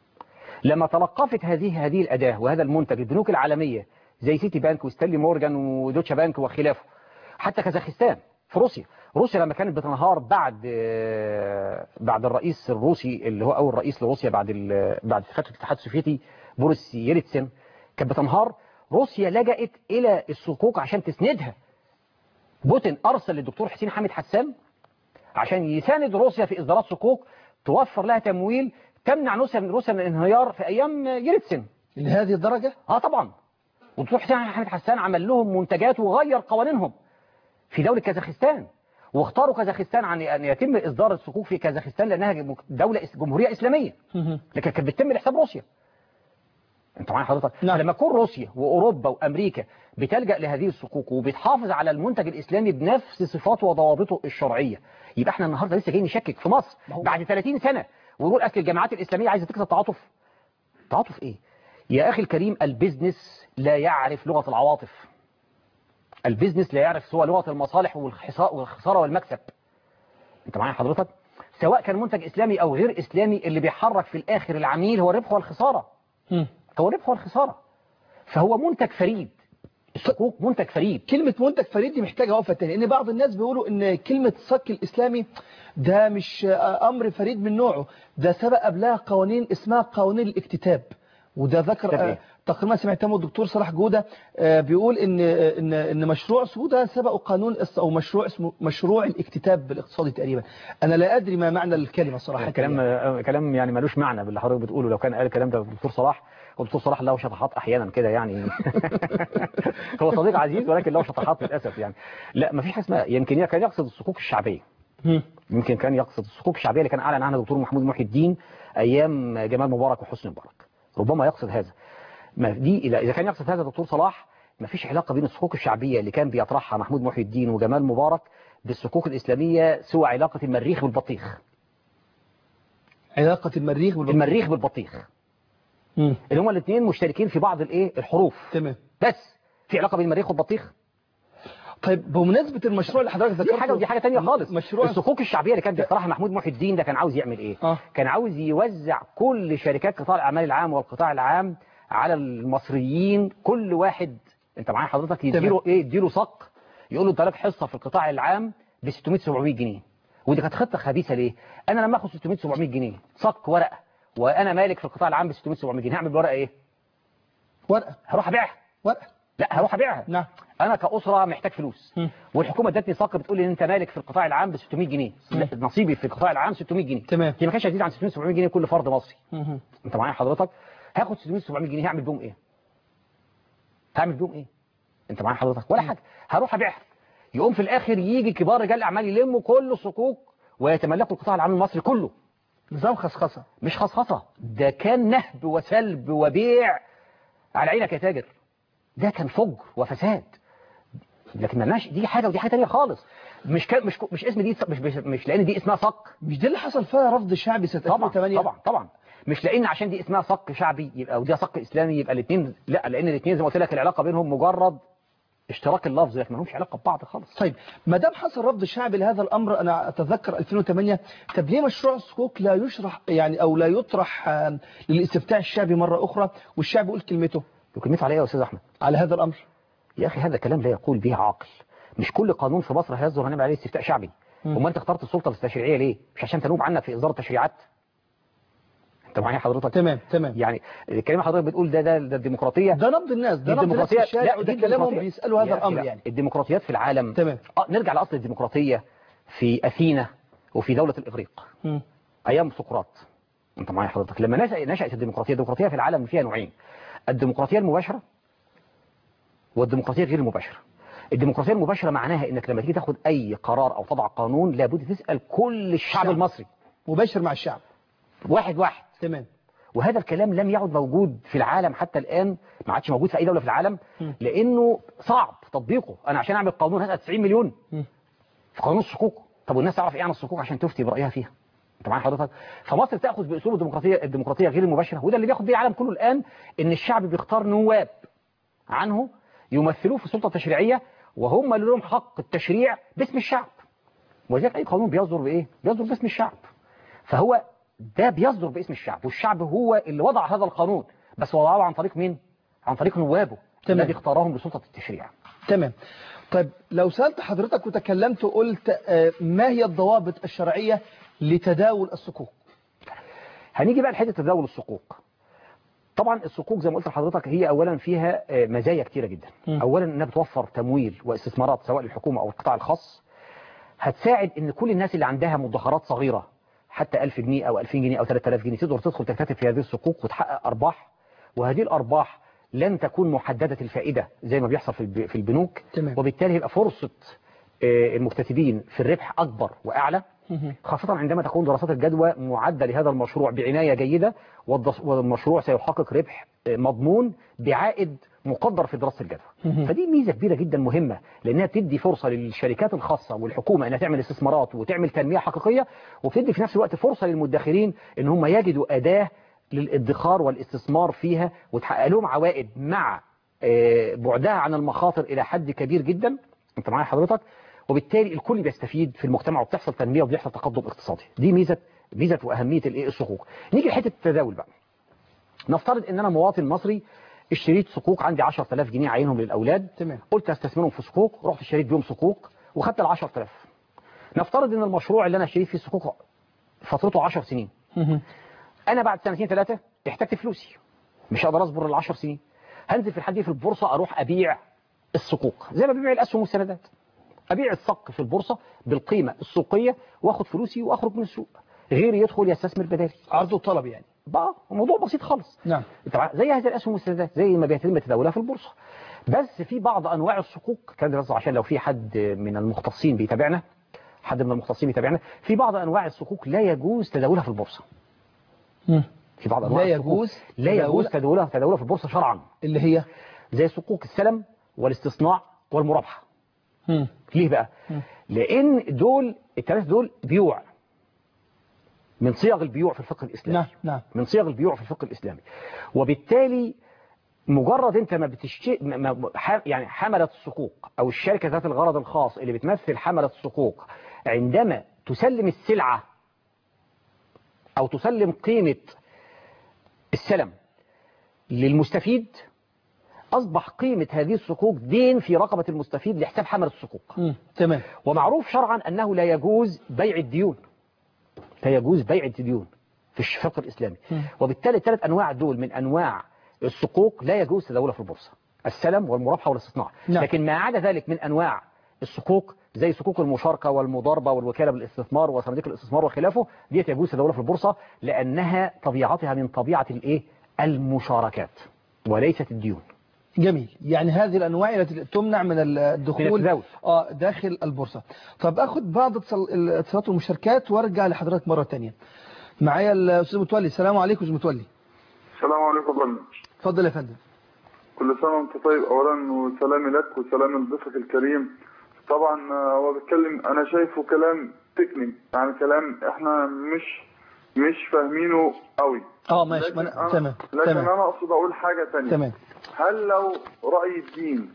لما تلقفت هذه هذه الاداه وهذا المنتج البنوك العالميه زي سيتي بانك وستانلي مورجان ودوتشا بانك وخلافه حتى كازاخستان في روسيا روسيا لما كانت بتنهار بعد آه، بعد الرئيس الروسي اللي هو اول رئيس لروسيا بعد ال- بعد فتره الاتحاد السوفيتي بوريس ييلتسن كانت بتنهار روسيا لجأت الى الصكوك عشان تسندها بوتين ارسل للدكتور حسين حامد حسان عشان يساند روسيا في اصدارات صكوك توفر لها تمويل تمنع روسيا من روسيا من الانهيار في ايام يلتسن لهذه الدرجة اه طبعا والدكتور حسين حامد حسان عمل لهم منتجات وغير قوانينهم في دولة كازاخستان واختاروا كازاخستان عن ان يتم اصدار الصكوك في كازاخستان لانها دولة إس- جمهورية اسلامية لكن كانت بتتم لحساب روسيا انت معايا حضرتك نعم. لما تكون روسيا واوروبا وامريكا بتلجا لهذه الصكوك وبتحافظ على المنتج الاسلامي بنفس صفاته وضوابطه الشرعيه يبقى احنا النهارده لسه جايين نشكك في مصر بعد 30 سنه ونقول اصل الجامعات الاسلاميه عايزه تكسب تعاطف تعاطف ايه يا اخي الكريم البيزنس لا يعرف لغه العواطف البيزنس لا يعرف سوى لغه المصالح والخسا- والخساره والمكسب انت معايا حضرتك سواء كان منتج اسلامي او غير اسلامي اللي بيحرك في الاخر العميل هو الربح والخساره هو الربح والخساره فهو منتج فريد الصكوك منتج فريد كلمة منتج فريد دي محتاجة وقفة تانية لأن بعض الناس بيقولوا إن كلمة الصك الإسلامي ده مش آه، أمر فريد من نوعه ده سبق قبلها قوانين اسمها قوانين الاكتتاب وده ذكر اكتتاب آه، إيه؟ تقريبا ما سمعتها الدكتور صلاح جودة آه، بيقول ان ان ان مشروع سودا سبق قانون الس- او مشروع اسمه مشروع الاكتتاب الاقتصادي تقريبا انا لا ادري ما معنى الكلمه صراحه كلام آه، كلام يعني ملوش معنى باللي حضرتك بتقوله لو كان قال الكلام ده الدكتور صلاح والدكتور صلاح له شطحات احيانا كده يعني هو صديق عزيز ولكن له شطحات للاسف يعني لا ما فيش حاجه اسمها يمكن كان يقصد الصكوك الشعبيه يمكن كان يقصد الصكوك الشعبيه اللي كان اعلن عنها الدكتور محمود محي الدين ايام جمال مبارك وحسني مبارك ربما يقصد هذا ما دي إذا إذا كان يقصد هذا الدكتور صلاح ما فيش علاقة بين الصكوك الشعبية اللي كان بيطرحها محمود محي الدين وجمال مبارك بالصكوك الإسلامية سوى علاقة المريخ بالبطيخ علاقه المريخ بالبطيخ المريخ بالبطيخ اللي هما الاثنين مشتركين في بعض الايه الحروف تمام بس في علاقة بين المريخ والبطيخ طيب بمناسبة المشروع اللي حضرتك ذكرته دي حاجة ودي حاجة تانية خالص مشروع الصكوك الشعبية اللي كان بيقترحها محمود محي الدين ده كان عاوز يعمل ايه آه. كان عاوز يوزع كل شركات قطاع الأعمال العام والقطاع العام على المصريين كل واحد انت معايا حضرتك يديله ايه يديله صك يقول له انت لك حصة في القطاع العام ب 600 700 جنيه ودي كانت خطة خبيثة ليه انا لما اخد 600 700 جنيه صك ورقة وانا مالك في القطاع العام ب 600 700 جنيه هعمل بالورقة ايه ورقة هروح ابيعها ورقة لا هروح ابيعها نعم انا كأسرة محتاج فلوس والحكومة ادتني صك بتقول لي ان انت مالك في القطاع العام ب 600 جنيه لا، نصيبي في القطاع العام 600 جنيه تمام هي ما كانش هتزيد عن 600 700 جنيه كل فرد مصري انت معايا حضرتك هاخد 600 700 جنيه هعمل بيهم ايه هعمل بيهم ايه انت معايا حضرتك ولا حاجه هروح ابيعها يقوم في الاخر يجي كبار رجال الاعمال يلموا كل الصكوك ويتملكوا القطاع العام المصري كله نظام خصخصه مش خصخصه ده كان نهب وسلب وبيع على عينك يا تاجر ده كان فجر وفساد لكن مالناش دي حاجه ودي حاجه ثانيه خالص مش كان مش مش اسم دي مش مش, مش لان دي اسمها صك مش ده اللي حصل فيها رفض شعبي سنه طبعا 2008 طبعا طبعا مش لان عشان دي اسمها صك شعبي يبقى ودي صك اسلامي يبقى الاثنين لا لان الاثنين زي ما قلت لك العلاقه بينهم مجرد اشتراك اللفظ لكن ما لهمش علاقه ببعض خالص طيب ما دام حصل رفض شعبي لهذا الامر انا اتذكر 2008 طب ليه مشروع الصكوك لا يشرح يعني او لا يطرح آه، للاستفتاء الشعبي مره اخرى والشعب يقول كلمته وكلمته على ايه يا استاذ احمد على هذا الامر يا اخي هذا كلام لا يقول به عاقل مش كل قانون في مصر هيصدر هنعمل عليه استفتاء شعبي امال انت اخترت السلطه التشريعيه ليه مش عشان تنوب عنك في اصدار التشريعات انت معايا حضرتك تمام تمام يعني الكلمه حضرتك بتقول ده ده, ده الديمقراطيه ده نبض الناس ده نبض الناس في الشارع وده دي كلامهم الديمقراطية. بيسالوا هذا يا الامر أخي لا، يعني الديمقراطيات في العالم تمام آه نرجع لاصل الديمقراطيه في اثينا وفي دوله الاغريق مم. ايام سقراط انت معايا حضرتك لما نشأ- نشأت الديمقراطيه الديمقراطيه في العالم فيها نوعين الديمقراطيه المباشره والديمقراطيه غير المباشره الديمقراطيه المباشره معناها انك لما تيجي تاخد اي قرار او تضع قانون لابد تسال كل الشعب الشعب. المصري مباشر مع الشعب واحد واحد تمام وهذا الكلام لم يعد موجود في العالم حتى الآن ما عادش موجود في أي دولة في العالم لأنه صعب تطبيقه أنا عشان أعمل قانون هسأل 90 مليون في قانون الصكوك طب والناس تعرف إيه عن الصكوك عشان تفتي برأيها فيها أنت معايا حضرتك فمصر تأخذ بأسلوب الديمقراطية الديمقراطية غير المباشرة وده اللي بياخد بيه العالم كله الآن إن الشعب بيختار نواب عنه يمثلوه في السلطة التشريعية وهم اللي لهم حق التشريع باسم الشعب ولذلك أي قانون بيصدر بإيه؟ بيصدر باسم الشعب فهو ده بيصدر باسم الشعب والشعب هو اللي وضع هذا القانون بس وضعه عن طريق مين؟ عن طريق نوابه تمام. الذي اختارهم لسلطة التشريع تمام طيب لو سألت حضرتك وتكلمت وقلت آه، ما هي الضوابط الشرعية لتداول الصكوك هنيجي بقى لحته تداول الصكوك طبعا الصكوك زي ما قلت لحضرتك هي اولا فيها آه، مزايا كتيره جدا م. اولا انها بتوفر تمويل واستثمارات سواء للحكومه او القطاع الخاص هتساعد ان كل الناس اللي عندها مدخرات صغيره حتى 1000 جنيه او 2000 جنيه او 3000 جنيه تقدر تدخل تكتتب في هذه الصكوك وتحقق ارباح وهذه الارباح لن تكون محدده الفائده زي ما بيحصل في الب- في البنوك تمام. وبالتالي هيبقى فرصه آه، المكتتبين في الربح اكبر واعلى خاصة عندما تكون دراسات الجدوى معدة لهذا المشروع بعناية جيدة والدس- والمشروع سيحقق ربح آه، مضمون بعائد مقدر في دراسة الجدوى فدي ميزة كبيرة جدا مهمة لأنها بتدي فرصة للشركات الخاصة والحكومة أنها تعمل استثمارات وتعمل تنمية حقيقية وبتدي في نفس الوقت فرصة للمدخرين أن هم يجدوا أداة للادخار والاستثمار فيها وتحقق لهم عوائد مع آه، بعدها عن المخاطر إلى حد كبير جدا أنت معايا حضرتك وبالتالي الكل بيستفيد في المجتمع وبتحصل تنمية وبيحصل تقدم اقتصادي دي ميزة ميزة وأهمية الايه الصكوك نيجي لحتة التداول بقى نفترض ان انا مواطن مصري اشتريت صكوك عندي 10000 جنيه عينهم للاولاد تمام قلت استثمرهم في صكوك رحت اشتريت بيهم صكوك وخدت ال 10000 نفترض ان المشروع اللي انا اشتريت فيه صكوك فترته 10 سنين انا بعد سنتين ثلاثه احتجت فلوسي مش هقدر اصبر ال 10 سنين هنزل في الحد في البورصة اروح ابيع الصكوك زي ما ببيع الاسهم والسندات ابيع الصك في البورصة بالقيمة السوقية واخد فلوسي واخرج من السوق غيري يدخل يستثمر بدالي عرض وطلب يعني بقى الموضوع بسيط خالص نعم طبعا زي هذه الاسهم والسندات زي ما بيتم تداولها في البورصة بس في بعض انواع الصكوك كان بس عشان لو في حد من المختصين بيتابعنا حد من المختصين بيتابعنا في بعض انواع الصكوك لا يجوز تداولها في البورصة في بعض انواع لا الصكوك يجوز لا يجوز تداولها تداولها في البورصة شرعا اللي هي زي صكوك السلم والاستصناع والمرابحة ليه بقى لان دول الثلاث دول بيوع من صيغ البيوع في الفقه الاسلامي نعم نعم من صيغ البيوع في الفقه الاسلامي وبالتالي مجرد انت ما بتشتري يعني حملة الصكوك او الشركة ذات الغرض الخاص اللي بتمثل حملة الصكوك عندما تسلم السلعة او تسلم قيمة السلم للمستفيد أصبح قيمة هذه الصكوك دين في رقبة المستفيد لحساب حمل الصكوك تمام ومعروف شرعا أنه لا يجوز بيع الديون لا يجوز بيع الديون في الفقه الإسلامي وبالتالي الثلاث أنواع دول من أنواع الصكوك لا يجوز تداولها في البورصة السلم والمرابحة والاستصناع نعم. لكن ما عدا ذلك من أنواع الصكوك زي صكوك المشاركة والمضاربة والوكالة بالاستثمار وصناديق الاستثمار وخلافه ديت يجوز تداولها في البورصة لأنها طبيعتها من طبيعة الإيه المشاركات وليست الديون جميل يعني هذه الأنواع التي تمنع من الدخول آه داخل البورصة طب أخذ بعض اتصالات المشاركات وارجع لحضرتك مرة تانية معايا الأستاذ متولي السلام عليكم أستاذ متولي السلام عليكم يا فندم اتفضل يا فندم كل سنة وانت طيب أولا وسلامي لك وسلام لضيفك الكريم طبعا هو بيتكلم أنا شايفه كلام تكني يعني كلام احنا مش مش فاهمينه قوي اه ماشي ما أنا... تمام لكن تمام انا اقصد اقول حاجة تانية تمام هل لو رأي الدين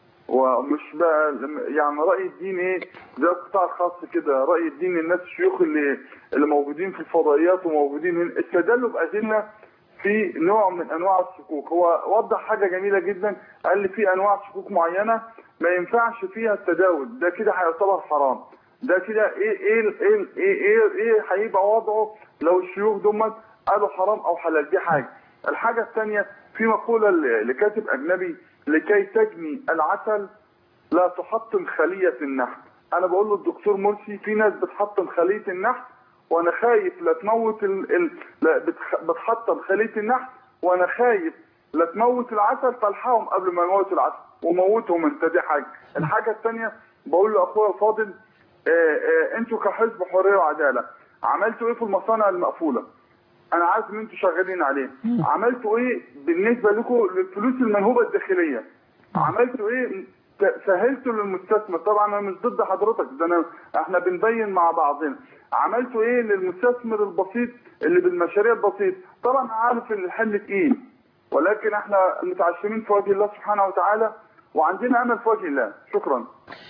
ومش بقى يعني رأي الدين ايه زي القطاع الخاص كده رأي الدين الناس الشيوخ اللي اللي موجودين في الفضائيات وموجودين هنا استدلوا بأدلة في نوع من انواع الصكوك هو وضح حاجة جميلة جدا قال لي في انواع صكوك معينة ما ينفعش فيها التداول ده كده هيعتبر حرام ده كده ايه ايه ايه ايه ايه, إيه هيبقى وضعه لو الشيوخ دول قالوا حرام او حلال دي حاجة الحاجة الثانية في مقولة لكاتب اجنبي لكي تجني العسل لا تحطم خلية النحل انا بقول له الدكتور مرسي في ناس بتحطم خلية النحل وانا خايف لا تموت ال... ال... لا بتخ... بتحطم خلية النحل وانا خايف لا تموت العسل فالحقهم قبل ما يموت العسل وموتهم انت دي حاجة الحاجة الثانية بقول لاخويا الفاضل آآ آآ انتوا كحزب حرية وعدالة عملتوا ايه في المصانع المقفولة انا عارف ان انتوا شغالين عليه عملتوا ايه بالنسبة لكم للفلوس المنهوبة الداخلية عملتوا ايه سهلتوا للمستثمر طبعا انا مش ضد حضرتك ده انا احنا بنبين مع بعضنا عملتوا ايه للمستثمر البسيط اللي بالمشاريع البسيط طبعا عارف ان الحل تقيل ولكن احنا متعشمين في وجه الله سبحانه وتعالى وعندنا امل في وجه الله شكرا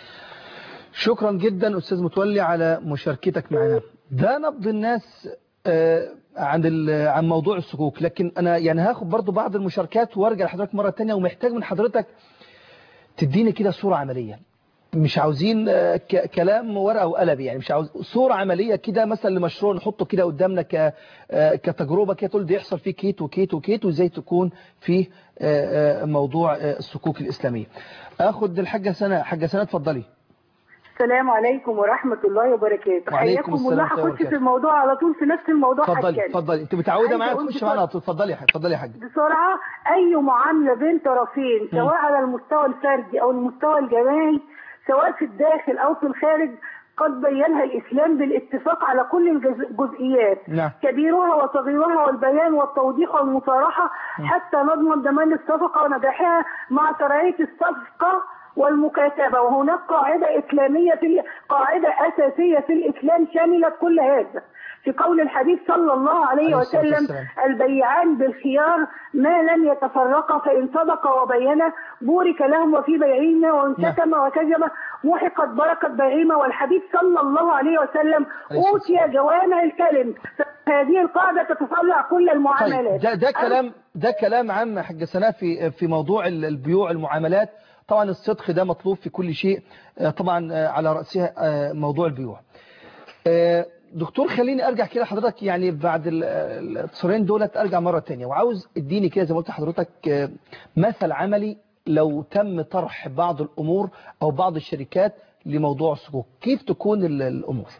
شكرا جدا استاذ متولي على مشاركتك معنا ده نبض الناس آه عن عن موضوع الصكوك لكن انا يعني هاخد برضو بعض المشاركات وارجع لحضرتك مرة تانية ومحتاج من حضرتك تديني كده صورة عملية مش عاوزين كلام ورقة وقلم يعني مش عاوز صورة عملية كده مثلا لمشروع نحطه كده قدامنا كتجربة كده تقول ده يحصل فيه كيت وكيت وكيت وازاي تكون فيه موضوع الصكوك الإسلامية اخد الحاجة سنة حاجة سنة اتفضلي السلام عليكم ورحمة الله وبركاته وعليكم السلام الله هخش في الموضوع على طول في نفس الموضوع اتفضلي اتفضلي انت متعودة معايا تخش معانا اتفضلي يا حاجة اتفضلي يا حاجة بسرعة أي معاملة بين طرفين سواء على المستوى الفردي أو المستوى الجماعي سواء في الداخل أو في الخارج قد بينها الإسلام بالاتفاق على كل الجزئيات نعم. كبيرها وصغيرها والبيان والتوضيح والمصارحة حتى نضمن ضمان الصفقة ونجاحها مع شرعية الصفقة والمكاتبة وهناك قاعدة إسلامية في قاعدة أساسية في الإسلام شملت كل هذا في قول الحديث صلى الله عليه وسلم البيعان بالخيار ما لم يتفرقا فإن صدقا وبينا بورك لهما في بيعهما وإن كتم وكذب محقت بركة بيعهما والحديث صلى الله عليه وسلم أوتي جوامع الكلم هذه القاعدة تتطلع كل المعاملات طيب ده, ده كلام ده كلام عام حاج سناء في في موضوع البيوع المعاملات طبعا الصدق ده مطلوب في كل شيء طبعا على رأسها موضوع البيوع دكتور خليني ارجع كده حضرتك يعني بعد ال- الاتصالين دولت ارجع مرة تانية وعاوز اديني كده زي ما قلت لحضرتك آه، مثل عملي لو تم طرح بعض الامور او بعض الشركات لموضوع الصكوك كيف تكون ال- الامور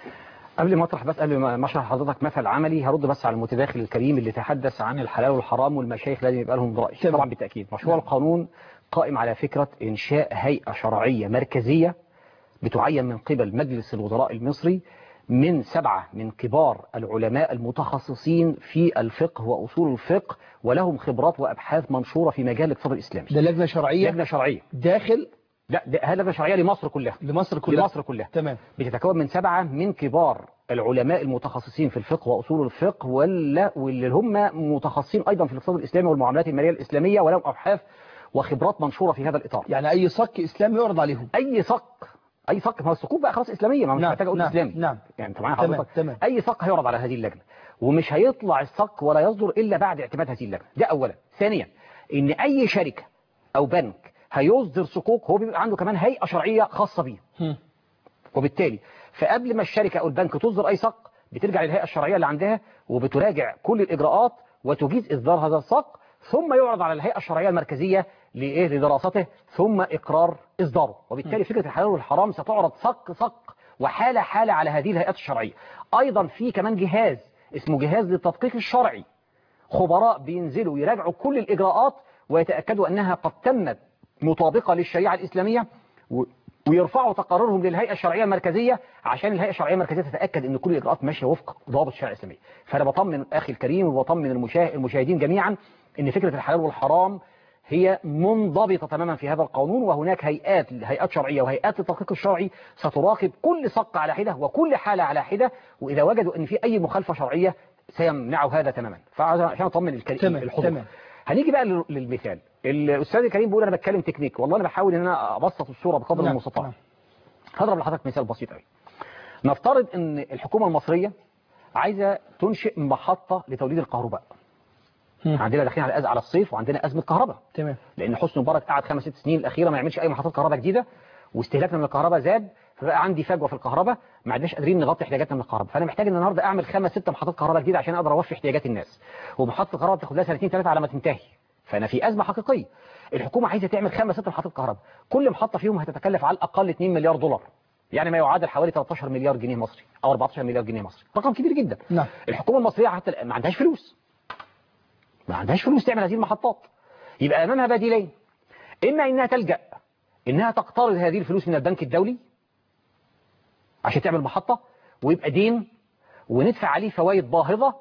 قبل ما اطرح بس قبل ما ما اشرح لحضرتك مثل عملي هرد بس على المتداخل الكريم اللي تحدث عن الحلال والحرام والمشايخ لازم يبقى لهم رأي طبعا بالتأكيد مشروع القانون قائم على فكرة إنشاء هيئة شرعية مركزية بتعين من قبل مجلس الوزراء المصري من سبعة من كبار العلماء المتخصصين في الفقه وأصول الفقه ولهم خبرات وأبحاث منشورة في مجال الاقتصاد الإسلامي ده لجنة شرعية لجنة شرعية داخل لا ده هي لجنة شرعية لمصر كلها لمصر كلها لمصر كلها تمام بتتكون من سبعة من كبار العلماء المتخصصين في الفقه وأصول الفقه ولا واللي هم متخصصين أيضا في الاقتصاد الإسلامي والمعاملات المالية الإسلامية ولهم أبحاث وخبرات منشورة في هذا الإطار يعني أي صك إسلامي يعرض عليهم أي صك أي صك ما هو الصكوك بقى خلاص إسلامية ما مش نعم، محتاج أقول نعم، إسلامي نعم. يعني طبعا تمام، حضرتك تمام. أي صك هيعرض على هذه اللجنة ومش هيطلع الصك ولا يصدر إلا بعد اعتماد هذه اللجنة ده أولا ثانيا إن أي شركة أو بنك هيصدر صكوك هو بيبقى عنده كمان هيئة شرعية خاصة بيه وبالتالي فقبل ما الشركة أو البنك تصدر أي صك بترجع للهيئة الشرعية اللي عندها وبتراجع كل الإجراءات وتجيز إصدار هذا الصك ثم يعرض على الهيئة الشرعية المركزية لإيه لدراسته ثم إقرار إصداره وبالتالي فكرة الحلال والحرام ستعرض صك صك وحالة حالة على هذه الهيئات الشرعية أيضا في كمان جهاز اسمه جهاز للتدقيق الشرعي خبراء بينزلوا يراجعوا كل الإجراءات ويتأكدوا أنها قد تمت مطابقة للشريعة الإسلامية و- ويرفعوا تقاريرهم للهيئة الشرعية المركزية عشان الهيئة الشرعية المركزية تتأكد أن كل الإجراءات ماشية وفق ضوابط الشريعة الإسلامية فأنا بطمن أخي الكريم وبطمن المشاه- المشاهدين جميعا أن فكرة الحلال والحرام هي منضبطة تماما في هذا القانون وهناك هيئات هيئات شرعية وهيئات التدقيق الشرعي ستراقب كل صق على حدة وكل حالة على حدة وإذا وجدوا أن في أي مخالفة شرعية سيمنعوا هذا تماما فعشان أطمن الكريم تمام، الحضور تمام. هنيجي بقى لل- للمثال الاستاذ الكريم بيقول انا بتكلم تكنيك والله انا بحاول ان انا ابسط الصوره بقدر نعم، المستطاع هضرب لحضرتك مثال بسيط قوي نفترض ان الحكومه المصريه عايزه تنشئ محطه لتوليد الكهرباء عندنا داخلين على أز- على الصيف وعندنا ازمه كهرباء تمام لان حسني مبارك قعد خمس ست سنين الاخيره ما يعملش اي محطات كهرباء جديده واستهلاكنا من الكهرباء زاد فبقى عندي فجوه في الكهرباء ما عدناش قادرين نغطي احتياجاتنا من الكهرباء فانا محتاج ان النهارده اعمل خمس ست محطات كهرباء جديده عشان اقدر اوفي احتياجات الناس ومحطه الكهرباء بتاخد لها سنتين ثلاثه على ما تنتهي فانا في ازمه حقيقيه الحكومه عايزه تعمل خمس ست محطات كهرباء كل محطه فيهم هتتكلف على الاقل 2 مليار دولار يعني ما يعادل حوالي 13 مليار جنيه مصري او 14 مليار جنيه مصري رقم كبير جدا نعم الحكومه المصريه حتى الآن ما عندهاش فلوس ما عندهاش فلوس تعمل هذه المحطات يبقى امامها بديلين اما انها تلجا انها تقترض هذه الفلوس من البنك الدولي عشان تعمل محطه ويبقى دين وندفع عليه فوائد باهظه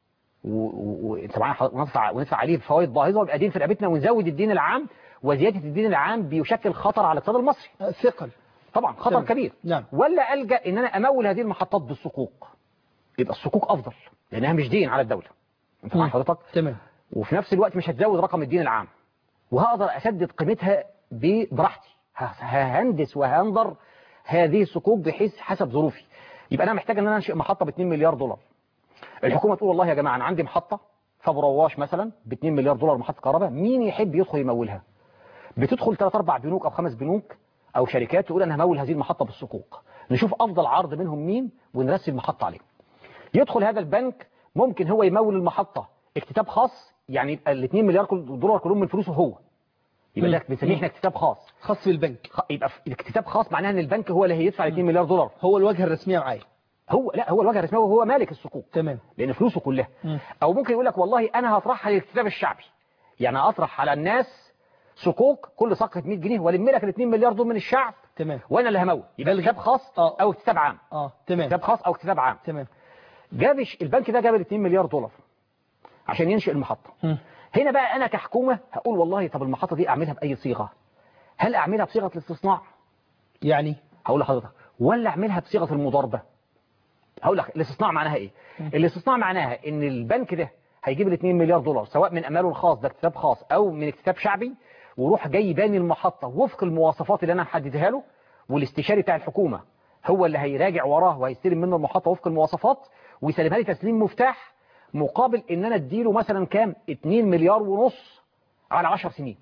وانت معايا حضرتك؟ وندفع وندفع عليه فوائد باهظه ويبقى دين في رقبتنا ونزود الدين العام وزياده الدين العام بيشكل خطر على الاقتصاد المصري ثقل طبعا خطر تمام. كبير نعم ولا ألجأ إن أنا أمول هذه المحطات بالصكوك يبقى الصكوك أفضل لأنها مش دين على الدولة أنت مع حضرتك تمام وفي نفس الوقت مش هتزود رقم الدين العام وهقدر أسدد قيمتها ب- براحتي ه- ههندس وهندر هذه الصكوك بحيث حسب ظروفي يبقى أنا محتاج إن أنا أنشئ محطة ب 2 مليار دولار الحكومة تقول والله يا جماعة أنا عندي محطة فبرواش مثلا ب 2 مليار دولار محطة كهرباء مين يحب يدخل يمولها بتدخل ثلاث اربع بنوك او خمس بنوك او شركات تقول انا همول هذه المحطه بالصكوك نشوف افضل عرض منهم مين ونرسم محطه عليه يدخل هذا البنك ممكن هو يمول المحطه اكتتاب خاص يعني يبقى ال 2 مليار كل- دولار كلهم من فلوسه هو يبقى ده بنسميه احنا اكتتاب خاص خاص بالبنك خ- يبقى في- الاكتتاب خاص معناها ان البنك هو اللي هيدفع ال 2 مليار دولار هو الواجهه الرسميه معايا هو لا هو الواجهه الرسميه وهو مالك الصكوك تمام لان فلوسه كلها مم. او ممكن يقول لك والله انا هطرحها للاكتتاب الشعبي يعني اطرح على الناس صكوك كل صكة 100 جنيه والم لك ال 2 مليار دول من الشعب تمام وانا اللي همول يبقى اكتتاب خاص او اكتتاب عام اه تمام اكتتاب خاص او اكتتاب عام تمام جاب الش- البنك ده جاب ال 2 مليار دولار عشان ينشئ المحطه مم. هنا بقى انا كحكومه هقول والله طب المحطه دي اعملها باي صيغه هل اعملها بصيغه الاستصناع يعني هقول لحضرتك ولا اعملها بصيغه المضاربه هقول لك الاستصناع معناها ايه الاستصناع معناها ان البنك ده هيجيب ال 2 مليار دولار سواء من اماله الخاص ده اكتتاب خاص او من اكتتاب شعبي ويروح جاي باني المحطه وفق المواصفات اللي انا محددها له والاستشاري بتاع الحكومه هو اللي هيراجع وراه وهيستلم منه المحطه وفق المواصفات ويسلمها لي تسليم مفتاح مقابل ان انا اديله مثلا كام 2 مليار ونص على 10 سنين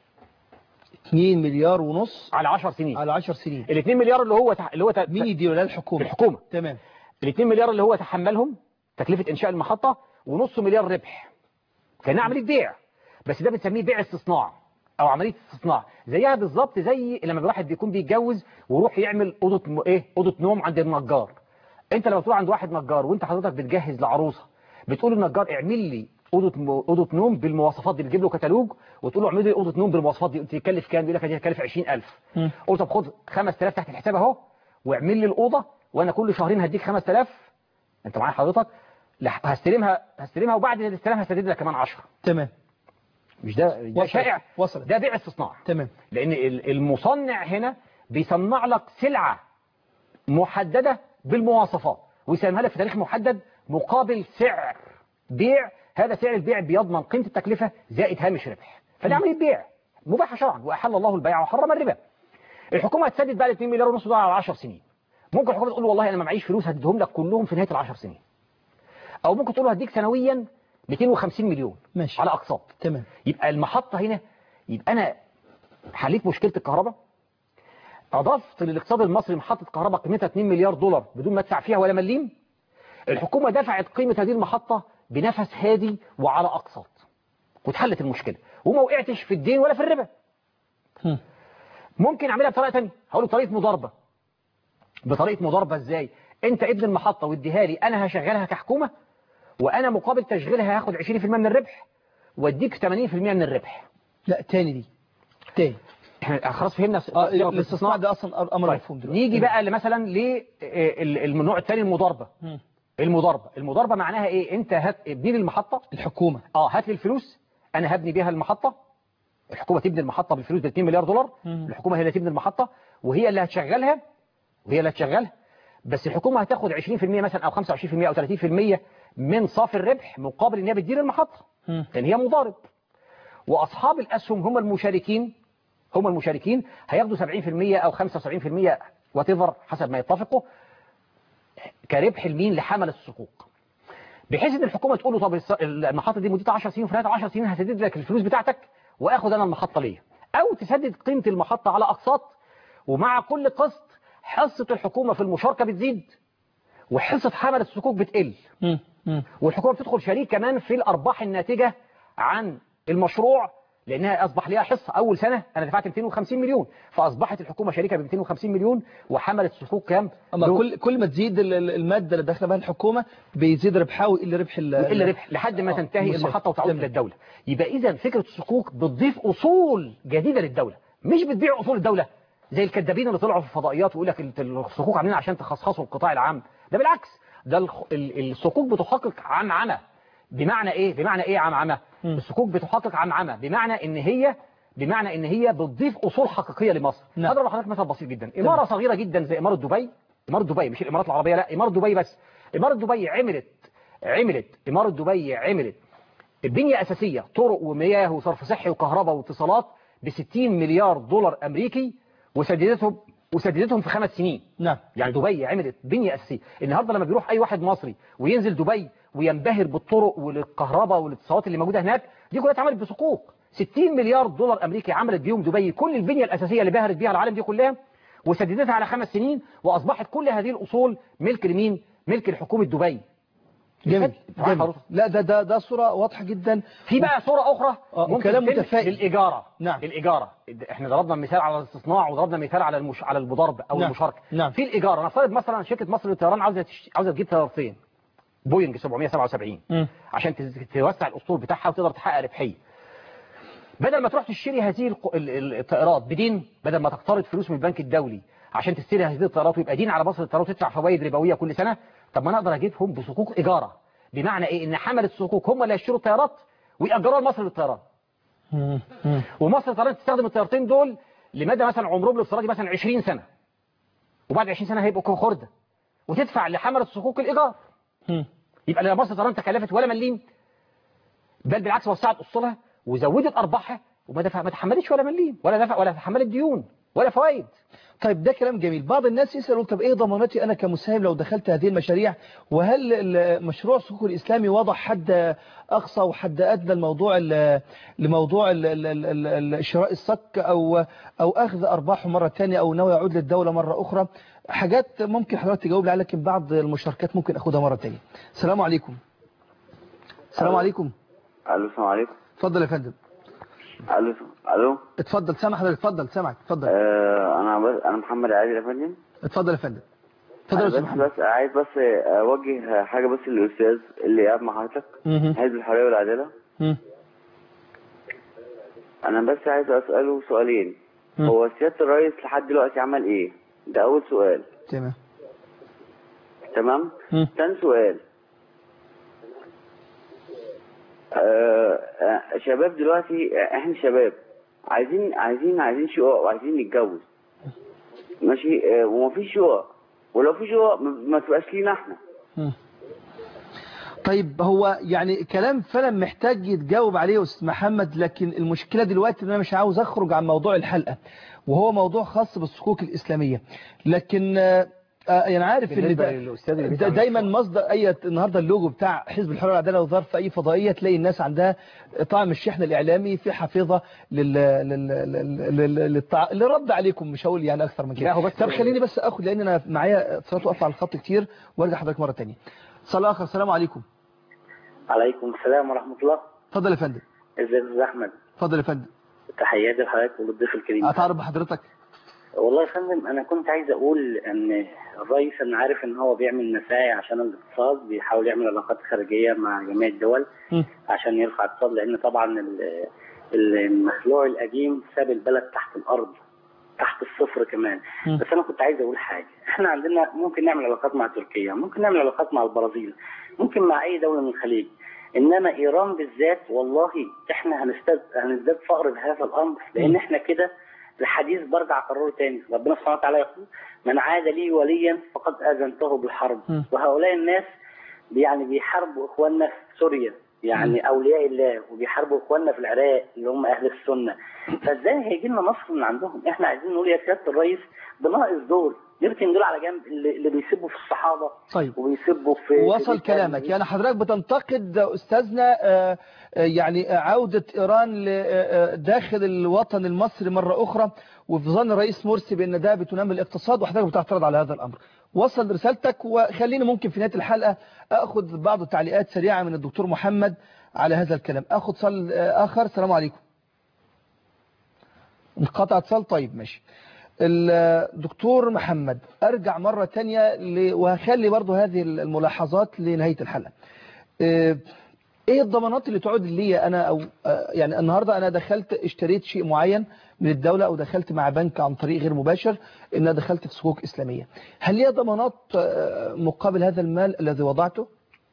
2 مليار ونص على 10 سنين على 10 سنين ال 2 مليار اللي هو تح... اللي هو ت... مين يديره ده الحكومه الحكومه تمام ال 2 مليار اللي هو تحملهم تكلفة إنشاء المحطة ونص مليار ربح كان عملية بيع بس ده بنسميه بيع استصناع او عمليه استصناع زيها بالظبط زي لما الواحد بيكون بيتجوز ويروح يعمل اوضه م... ايه اوضه نوم عند النجار انت لما تروح عند واحد نجار وانت حضرتك بتجهز لعروسه بتقول للنجار اعمل لي اوضه م... اوضه نوم بالمواصفات دي بتجيب له كتالوج وتقول له اعمل لي اوضه نوم بالمواصفات دي تكلف كام يقول لك دي هتكلف 20000 قلت طب خد 5000 تحت الحساب اهو واعمل لي الاوضه وانا كل شهرين هديك 5000 انت معايا حضرتك هستلمها هستلمها وبعد ما تستلمها هسدد لك كمان 10 تمام مش ده ده وصلت. شائع وصلت. ده بيع استصناع تمام لان ال- المصنع هنا بيصنع لك سلعة محددة بالمواصفات ويسلمها لك في تاريخ محدد مقابل سعر بيع هذا سعر البيع بيضمن قيمة التكلفة زائد هامش ربح فده عملية بيع مباحة شرعا وأحل الله البيع وحرم الربا الحكومة هتسدد بقى ال 2 مليار ونص دولار على 10 سنين ممكن الحكومة تقول والله أنا ما معيش فلوس هديهم لك كلهم في نهاية ال 10 سنين أو ممكن تقول له هديك سنويا 250 مليون ماشي. على أقساط تمام يبقى المحطة هنا يبقى أنا حليت مشكلة الكهرباء أضفت للاقتصاد المصري محطة كهرباء قيمتها 2 مليار دولار بدون ما ادفع فيها ولا مليم الحكومة دفعت قيمة هذه المحطة بنفس هادي وعلى أقساط واتحلت المشكلة وما وقعتش في الدين ولا في الربا ممكن أعملها بطريقة تانية هقول له بطريقة مضاربة بطريقة مضاربة إزاي أنت ابن المحطة واديها لي أنا هشغلها كحكومة وأنا مقابل تشغيلها هاخد 20% من الربح واديك 80% من الربح لا تاني دي تاني احنا خلاص فهمنا اه الاستثناء ده اصلا امر مفهوم دلوقتي نيجي بقى مثلا للنوع الثاني المضاربه المضاربه المضاربه معناها ايه انت هات ابني لي المحطه الحكومه اه هات لي الفلوس انا هبني بيها المحطه الحكومه تبني المحطه بالفلوس ب 2 مليار دولار مم. الحكومه هي اللي تبني المحطه وهي اللي هتشغلها وهي اللي هتشغلها بس الحكومه هتاخد 20% مثلا او 25% او 30% من صافي الربح مقابل ان هي بتدير المحطه لان هي مضارب واصحاب الاسهم هم المشاركين هم المشاركين هياخدوا 70% او 75% وات حسب ما يتفقوا كربح لمين لحمل الصكوك بحيث ان الحكومه تقول له طب الص- المحطه دي مدتها 10 سنين وفي نهايه 10 سنين هسدد لك الفلوس بتاعتك واخد انا المحطه ليا او تسدد قيمه المحطه على اقساط ومع كل قسط حصه الحكومه في المشاركه بتزيد وحصه حمل الصكوك بتقل والحكومه بتدخل شريك كمان في الارباح الناتجه عن المشروع لانها اصبح ليها حصه اول سنه انا دفعت 250 مليون فاصبحت الحكومه شريكه ب 250 مليون وحملت صكوك كام اما له- كل كل ما تزيد ال- ال- الماده اللي داخله بها الحكومه بيزيد ربحها ويقل ربح ال- وإلا ربح لحد ما آه، تنتهي المشاركة. المحطة وتعود تمام. إلى الدولة يبقى إذا فكرة الصكوك بتضيف أصول جديدة للدولة مش بتبيع أصول الدولة زي الكذابين اللي طلعوا في الفضائيات ويقول لك الت- الصكوك عاملين عشان تخصصوا القطاع العام ده بالعكس ده الخ- ال- الصكوك بتحقق عمعمة بمعنى إيه بمعنى إيه عمعمة الصكوك بتحقق عمعمة بمعنى إن هي بمعنى إن هي بتضيف أصول حقيقية لمصر نعم. هضرب لحضرتك مثل بسيط جدا إمارة صغيرة جدا زي إمارة دبي إمارة دبي مش الإمارات العربية لا إمارة دبي بس إمارة دبي عملت عملت إمارة دبي عملت بنية أساسية طرق ومياه وصرف صحي وكهرباء واتصالات ب 60 مليار دولار أمريكي وسددتهم وسددتهم في خمس سنين نعم يعني دبي عملت بنية أساسية النهاردة لما بيروح أي واحد مصري وينزل دبي وينبهر بالطرق والكهرباء والاتصالات اللي موجودة هناك دي كلها اتعملت بصكوك 60 مليار دولار أمريكي عملت بيهم دبي كل البنية الأساسية اللي بهرت بيها العالم دي كلها وسددتها على خمس سنين وأصبحت كل هذه الأصول ملك لمين؟ ملك لحكومة دبي جميل معايا جميل حضرتك؟ لا ده ده ده صوره واضحه جدا في بقى صورة أخرى آه، ممكن وكلام تتم متفائل. للإيجارة نعم. الإيجارة احنا ضربنا مثال على الاستثناء وضربنا مثال على المش... على المضاربة أو نعم. المشاركة نعم. في الإيجارة نفترض مثلا شركة مصر للطيران عاوزة تش... عاوزة تجيب طيارتين بوينج 777 عشان تز- توسع الأسطول بتاعها وتقدر تحقق ربحية بدل ما تروح تشتري هذه الق- ال- ال- الطائرات بدين بدل ما تقترض فلوس من البنك الدولي عشان تشتري هذه الطائرات ويبقى دين على مصر الطيران وتدفع فوائد ربويه كل سنه طب ما انا اقدر اجيبهم بصكوك ايجاره بمعنى ايه ان حمله الصكوك هم اللي هيشتروا الطيارات ويأجروها لمصر للطيران ومصر الطيران تستخدم الطيارتين دول لمدى مثلا عمرهم الافتراضي مثلا 20 سنه وبعد 20 سنه هيبقوا خرده وتدفع لحمله الصكوك الايجار يبقى لا مصر الطيران تكلفت ولا مليم بل بالعكس وسعت اصولها وزودت ارباحها وما دفع ما تحملتش ولا مليم ولا دفع ولا تحملت ديون ولا فوائد طيب ده كلام جميل بعض الناس يسألوا طب ايه ضمانتي انا كمساهم لو دخلت هذه المشاريع وهل ال- مشروع السوق الاسلامي وضع حد اقصى وحد ادنى الموضوع ال- لموضوع ال- ال- ال- ال- شراء الصك او او اخذ ارباحه مرة ثانيه او ناوي يعود للدولة مرة اخرى حاجات ممكن حضرتك تجاوب لي عليها لكن بعض المشاركات ممكن اخدها مرة تانية السلام عليكم السلام ألو. عليكم الو السلام عليكم اتفضل يا فندم الو الو اتفضل سامع حضرتك اتفضل سامعك اتفضل آه انا بس انا محمد عادل يا فندم اتفضل يا فندم اتفضل يا أنا استاذ بس محمد بس عايز بس اوجه حاجه بس للاستاذ اللي قاعد مع حضرتك مهم. حزب الحريه والعداله مم. انا بس عايز اساله سؤالين مم. هو سياده الرئيس لحد دلوقتي عمل ايه ده اول سؤال تمام تمام مم. تاني سؤال آه آه، شباب دلوقتي آه، احنا شباب عايزين عايزين عايزين شقق وعايزين نتجوز ماشي آه ومفيش شقق ولو في شقق ما ما تبقاش لينا احنا طيب هو يعني كلام فعلا محتاج يتجاوب عليه يا استاذ محمد لكن المشكلة دلوقتي ان انا مش عاوز اخرج عن موضوع الحلقة وهو موضوع خاص بالصكوك الاسلامية لكن آه، آه، يعني عارف ان بالنسبة ده للأستاذ اللي ده بيسأل دايما مصدر اي النهارده اللوجو بتاع حزب الحريه والعداله وظهر في اي فضائيه تلاقي الناس عندها طعم الشحن الاعلامي في حافظه لل لل لل- لل- للتع... لرد عليكم مش هقول يعني اكثر من كده لا، هو بس- طب خليني بس اخد لان انا معايا اتصالات واقفه على الخط كتير وارجع حضرتك مره ثانيه صلاه اخر السلام عليكم عليكم السلام ورحمة الله اتفضل يا فندم ازيك يا أستاذ أحمد اتفضل يا فندم تحياتي لحضرتك وللضيف الكريم اتعرف بحضرتك والله يا فندم أنا كنت عايز أقول إن الرئيس أنا عارف إن هو بيعمل مساعي عشان الاقتصاد بيحاول يعمل علاقات خارجية مع جميع الدول عشان يرفع الاقتصاد لأن طبعا ال- المخلوع القديم ساب البلد تحت الأرض تحت الصفر كمان مم. بس انا كنت عايز اقول حاجه احنا عندنا ممكن نعمل علاقات مع تركيا ممكن نعمل علاقات مع البرازيل ممكن مع اي دوله من الخليج انما ايران بالذات والله احنا هنزداد هنزداد فقر بهذا الامر لان مم. احنا كده الحديث برجع اقرره تاني ربنا سبحانه وتعالى يقول من عاد لي وليا فقد اذنته بالحرب مم. وهؤلاء الناس يعني بيحاربوا اخواننا في سوريا يعني اولياء الله وبيحاربوا اخواننا في العراق اللي هم اهل السنه فازاي هيجي لنا نصر من عندهم احنا عايزين نقول يا سياده الرئيس بناقص دول نركن دول على جنب اللي اللي بيسبوا في الصحابه طيب وبيسبوا في وصل في- كلامك يعني حضرتك بتنتقد أستاذنا آه، آه، يعني عودة إيران ل- آه، آه، داخل الوطن المصري مرة أخرى وفي ظن الرئيس مرسي بأن ده بتنمي الاقتصاد وحضرتك بتعترض على هذا الأمر وصل رسالتك وخليني ممكن في نهاية الحلقة أخذ بعض التعليقات سريعة من الدكتور محمد على هذا الكلام أخذ صل آه، آخر السلام عليكم انقطع اتصال طيب ماشي الدكتور محمد ارجع مرة تانية ل... وهخلي برضو هذه الملاحظات لنهاية الحلقة اه، ايه الضمانات اللي تعود لي انا او اه، يعني النهاردة انا دخلت اشتريت شيء معين من الدولة او دخلت مع بنك عن طريق غير مباشر ان انا دخلت في صكوك اسلامية هل لي ضمانات اه، مقابل هذا المال الذي وضعته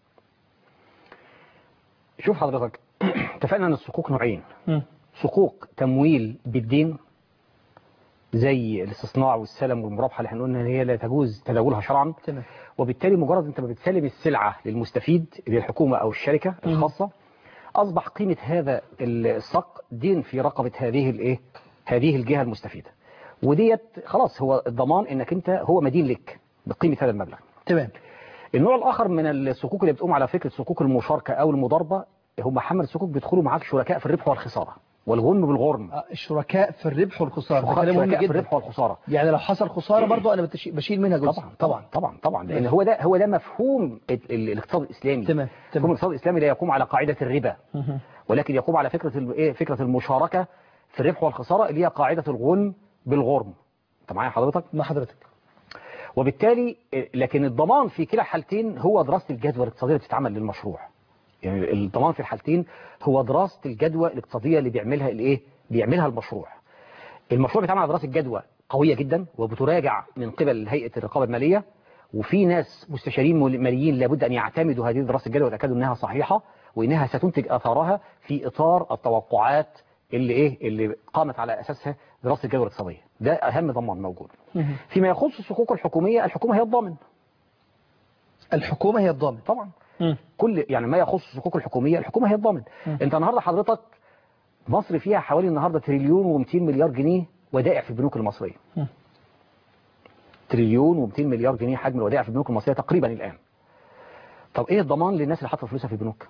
شوف حضرتك اتفقنا ان الصكوك نوعين صكوك تمويل بالدين زي الاستصناع والسلم والمرابحه اللي احنا قلنا ان هي لا تجوز تداولها شرعا تمام وبالتالي مجرد انت ما بتسلم السلعه للمستفيد للحكومه او الشركه الخاصه اصبح قيمه هذا الصك دين في رقبه هذه الايه هذه الجهه المستفيده وديت خلاص هو الضمان انك انت هو مدين لك بقيمه هذا المبلغ تمام النوع الاخر من الصكوك اللي بتقوم على فكره صكوك المشاركه او المضاربه هم محمد الصكوك بيدخلوا معاك شركاء في الربح والخساره والغنم بالغرم اه، الشركاء في الربح والخسارة ده كلام مهم شركاء في جدا الربح والخساره يعني لو حصل خسارة برضو انا بتشي- بشيل منها جزء طبعا طبعا طبعا طبعا لان هو ده هو ده مفهوم ال- ال- الاقتصاد الاسلامي تمام مفهوم الاقتصاد الاسلامي لا يقوم على قاعده الربا ولكن يقوم على فكره ال- ايه فكره المشاركه في الربح والخساره اللي هي قاعده الغنم بالغرم انت معايا حضرتك مع حضرتك وبالتالي إيه، لكن الضمان في كلا الحالتين هو دراسه الجدوى الاقتصاديه اللي بتتعمل للمشروع يعني الضمان في الحالتين هو دراسه الجدوى الاقتصاديه اللي بيعملها الايه بيعملها المشروع المشروع بيتعمل على دراسه جدوى قويه جدا وبتراجع من قبل هيئه الرقابه الماليه وفي ناس مستشارين ماليين لابد ان يعتمدوا هذه دراسه الجدوى ويتاكدوا انها صحيحه وانها ستنتج اثارها في اطار التوقعات اللي ايه اللي قامت على اساسها دراسه الجدوى الاقتصاديه ده اهم ضمان موجود فيما يخص الصكوك الحكوميه الحكومه هي الضامن الحكومه هي الضامن طبعا كل يعني ما يخص الصكوك الحكوميه الحكومه هي الضامن انت النهارده حضرتك مصر فيها حوالي النهارده تريليون و200 مليار جنيه ودائع في البنوك المصريه مم. تريليون و200 مليار جنيه حجم الودائع في البنوك المصريه تقريبا الان طب ايه الضمان للناس اللي حاطه فلوسها في البنوك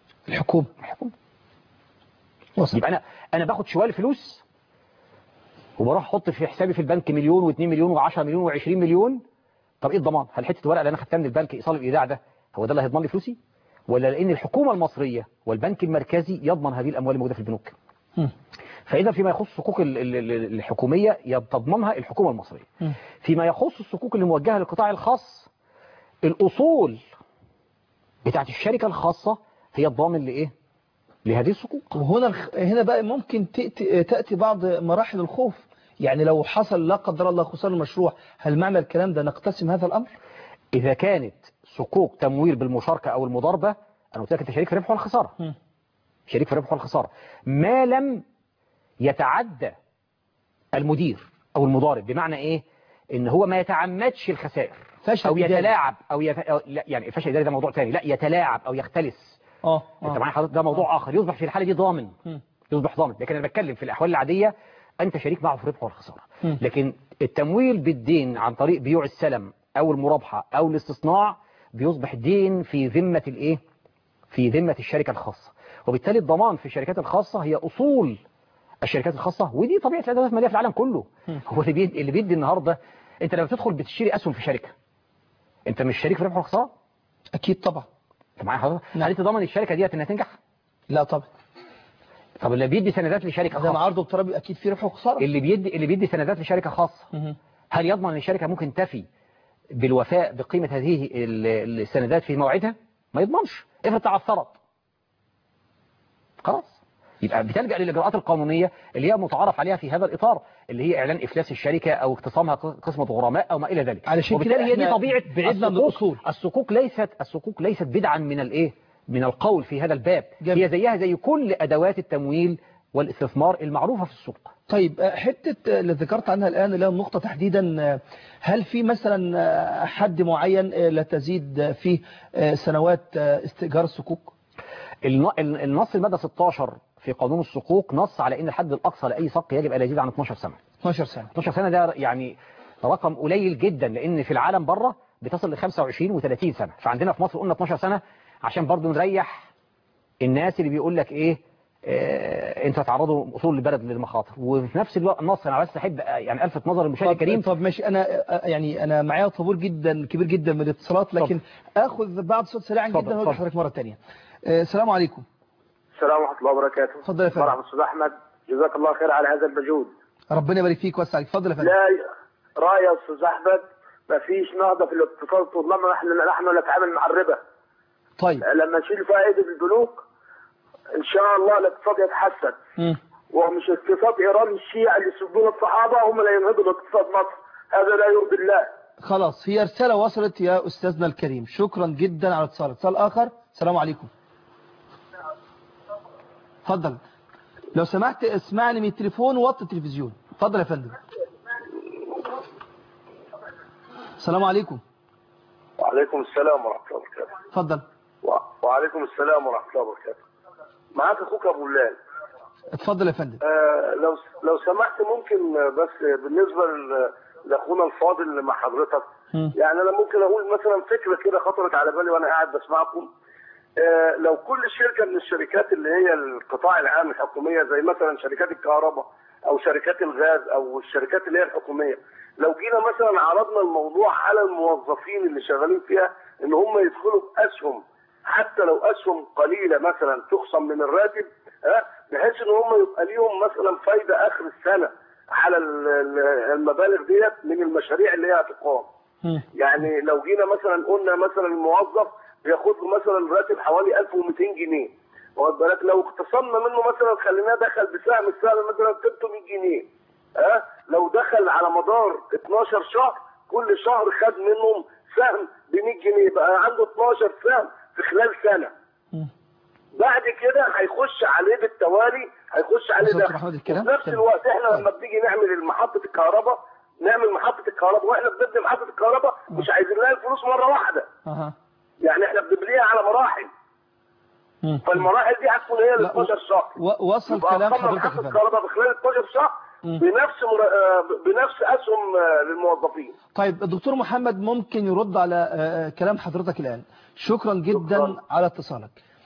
الحكومه الحكومه يبقى انا انا باخد شوال فلوس وبروح احط في حسابي في البنك مليون و2 مليون و10 مليون و20 مليون طب ايه الضمان هل حته الورقه اللي انا خدتها من البنك ايصال الايداع ده هو ده اللي هيضمن لي فلوسي ولا لان الحكومه المصريه والبنك المركزي يضمن هذه الاموال الموجوده في البنوك فاذا فيما يخص الصكوك ال- ال- ال- الحكوميه يب- تضمنها الحكومه المصريه فيما يخص الصكوك اللي موجهه للقطاع الخاص الاصول بتاعت الشركه الخاصه هي الضامن لايه لهذه الصكوك وهنا الخ- هنا بقى ممكن تأتي, تأتي بعض مراحل الخوف يعني لو حصل لا قدر الله خسارة المشروع هل معنى الكلام ده نقتسم هذا الأمر؟ إذا كانت صكوك تمويل بالمشاركة أو المضاربة أنا قلت لك أنت شريك في الربح والخسارة شريك في الربح والخسارة ما لم يتعدى المدير أو المضارب بمعنى إيه إن هو ما يتعمدش الخسائر فشل أو إداري. يتلاعب أو يت... أو لا يعني الفشل الإداري ده موضوع تاني لا يتلاعب أو يختلس اه أنت معايا حضرتك ده موضوع آخر يصبح في الحالة دي ضامن يصبح ضامن لكن أنا بتكلم في الأحوال العادية أنت شريك معه في الربح والخسارة لكن التمويل بالدين عن طريق بيوع السلم أو المرابحة أو الاستصناع بيصبح دين في ذمة الإيه؟ في ذمة الشركة الخاصة وبالتالي الضمان في الشركات الخاصة هي أصول الشركات الخاصة ودي طبيعة الأدوات المالية في العالم كله هو اللي بيدي, اللي بيدي النهاردة أنت لما تدخل بتشتري أسهم في شركة أنت مش شريك في الربح والخسارة؟ أكيد طبعا أنت معايا حضرتك؟ هل أنت ضامن الشركة ديت إنها تنجح؟ لا طبعا طب اللي بيدي سندات لشركة ده خاصة مع عرض وطلب أكيد في ربح وخسارة اللي بيدي اللي بيدي سندات لشركة خاصة هل يضمن ان الشركة ممكن تفي بالوفاء بقيمة هذه ال- السندات في موعدها ما يضمنش افرض تعثرت خلاص يبقى بتلجأ للإجراءات القانونية اللي هي متعارف عليها في هذا الإطار اللي هي إعلان إفلاس الشركة أو اختصامها قسمة غرماء أو ما إلى ذلك علشان كده وبالتالي هي دي إحنا طبيعة بعدنا من الصكوك. الأصول. الصكوك ليست الصكوك ليست بدعا من الإيه من القول في هذا الباب هي زيها زي كل أدوات التمويل والاستثمار المعروفة في السوق طيب آه، حتة آه، اللي ذكرت عنها الآن اللي هي النقطة تحديدا آه، هل في مثلا آه، حد معين آه، لا تزيد آه، فيه آه، سنوات آه، استئجار الصكوك الن- ال- النص المادة 16 في قانون الصكوك نص على ان الحد الاقصى لاي صك يجب ان لا يزيد عن 12 سنة 12 سنة 12 سنة ده يعني رقم قليل جدا لان في العالم بره بتصل ل 25 و30 سنة فعندنا في مصر قلنا 12 سنة عشان برضو نريح الناس اللي بيقول لك ايه آه انتوا هتعرضوا اصول البلد للمخاطر وفي نفس الوقت النص انا بس احب آه، يعني الفت نظر المشاهد الكريم طب ماشي انا آه، يعني انا معايا طابور جدا كبير جدا من الاتصالات لكن اخذ بعض صوت سريعا اتفضل، جدا وارجع اتفضل. حضرتك مرة تانية آه، السلام عليكم السلام ورحمة الله وبركاته اتفضل يا فندم. مرحبا أستاذ أحمد جزاك الله خير على هذا المجهود ربنا يبارك فيك ويسعدك اتفضل يا فندم لا رأي يا أستاذ أحمد ما فيش نهضة في الاقتصاد طالما نحن نحن نتعامل مع الربا طيب لما نشيل فائدة البنوك إن شاء الله الاقتصاد يتحسن ومش اقتصاد إيران الشيعة اللي يسبون الصحابة هم اللي ينهضوا الاقتصاد مصر هذا لا يرضي الله خلاص هي رسالة وصلت يا أستاذنا الكريم شكرا جدا على الاتصال اتصال آخر السلام عليكم اتفضل لو سمحت اسمعني من التليفون ووطي التلفزيون اتفضل يا فندم السلام عليكم وعليكم السلام ورحمة الله وبركاته اتفضل و- وعليكم السلام ورحمة الله وبركاته معاك أخوك أبو اللال اتفضل يا فندم آه، لو لو سمحت ممكن آه، بس بالنسبه ل- لاخونا الفاضل اللي مع حضرتك يعني انا ممكن اقول مثلا فكره كده خطرت على بالي وانا قاعد بسمعكم آه، لو كل شركه من الشركات اللي هي القطاع العام الحكوميه زي مثلا شركات الكهرباء او شركات الغاز او الشركات اللي هي الحكوميه لو جينا مثلا عرضنا الموضوع على الموظفين اللي شغالين فيها ان هم يدخلوا باسهم حتى لو اسهم قليله مثلا تخصم من الراتب ها بحيث ان هم يبقى ليهم مثلا فايده اخر السنه على ال- ال- المبالغ ديت من المشاريع اللي هي هتقام يعني لو جينا مثلا قلنا مثلا الموظف بياخد له مثلا راتب حوالي 1200 جنيه واخد بالك لو اختصمنا منه مثلا خليناه دخل بسهم السهم مثلا 600 جنيه ها لو دخل على مدار 12 شهر كل شهر خد منهم سهم ب 100 جنيه بقى عنده 12 سهم في خلال سنه بعد كده هيخش عليه بالتوالي هيخش عليه وصلت ده محمد الكلام؟ وفي نفس تمام. الوقت احنا لما بنيجي نعمل محطه الكهرباء نعمل محطه الكهرباء واحنا بنبني محطه الكهرباء مش عايزين لها الفلوس مره واحده أها. يعني احنا بنبنيها على مراحل فالمراحل دي هتكون هي ال لا، 12 شهر و- وصل يبقى كلام أرقامنا حضرتك يا محطه فندم الكهرباء بخلال 12 شهر بنفس مر... آه، بنفس اسهم آه، للموظفين طيب الدكتور محمد ممكن يرد على آه، آه، كلام حضرتك الآن شكرا جدا على اتصالك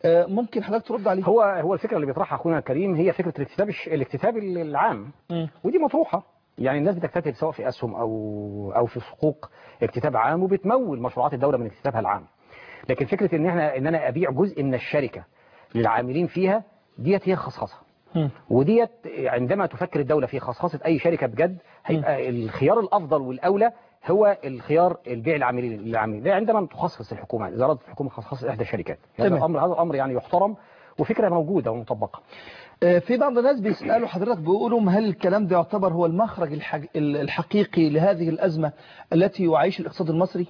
آه، ممكن حضرتك ترد عليه هو هو الفكره اللي بيطرحها اخونا الكريم هي فكره الاكتتاب الش- الاكتتاب العام ودي مطروحه يعني الناس بتكتتب سواء في اسهم او او في حقوق اكتتاب عام وبتمول مشروعات الدوله من اكتتابها العام لكن فكره ان احنا ان انا ابيع جزء من الشركه للعاملين فيها ديت هي خصخصه وديت عندما تفكر الدولة في خصخصة أي شركة بجد هيبقى الخيار الأفضل والأولى هو الخيار البيع العاملين للعاملين ده عندما تخصص الحكومة إذا أرادت الحكومة خصخص إحدى الشركات هذا تمام. الأمر هذا الأمر يعني يحترم وفكرة موجودة ومطبقة آه، في بعض الناس بيسألوا حضرتك بيقولوا هل الكلام ده يعتبر هو المخرج الحق... الحقيقي لهذه الأزمة التي يعيش الاقتصاد المصري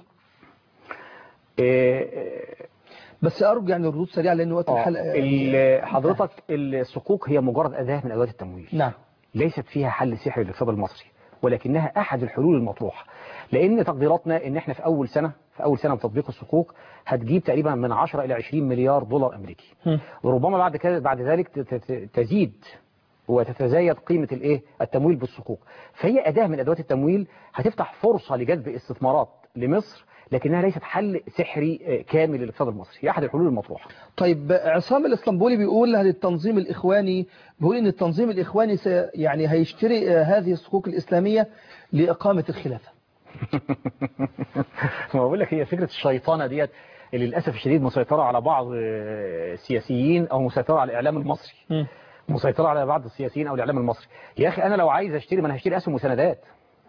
بس أرجو يعني الردود سريعة لأن وقت آه، الحلقة ال- حضرتك الصكوك هي مجرد أداة من أدوات التمويل نعم ليست فيها حل سحري للاقتصاد المصري ولكنها أحد الحلول المطروحة لأن تقديراتنا إن إحنا في أول سنة في أول سنة من تطبيق الصكوك هتجيب تقريبا من 10 إلى 20 مليار دولار أمريكي وربما بعد كده بعد ذلك ت- ت- تزيد وتتزايد قيمة الايه التمويل بالصكوك فهي أداة من أدوات التمويل هتفتح فرصة لجذب استثمارات لمصر لكنها ليست حل سحري آه، كامل للاقتصاد المصري هي أحد الحلول المطروحة طيب عصام الاسطنبولي بيقول هل التنظيم الإخواني بيقول إن التنظيم الإخواني سي يعني هيشتري آه، هذه الصكوك الإسلامية لإقامة الخلافة ما بقول لك هي فكرة الشيطانة ديت اللي للأسف الشديد مسيطرة على بعض آه، السياسيين أو مسيطرة على الإعلام المصري مسيطرة على بعض السياسيين أو الإعلام المصري يا أخي أنا لو عايز أشتري ما أنا هشتري أسهم وسندات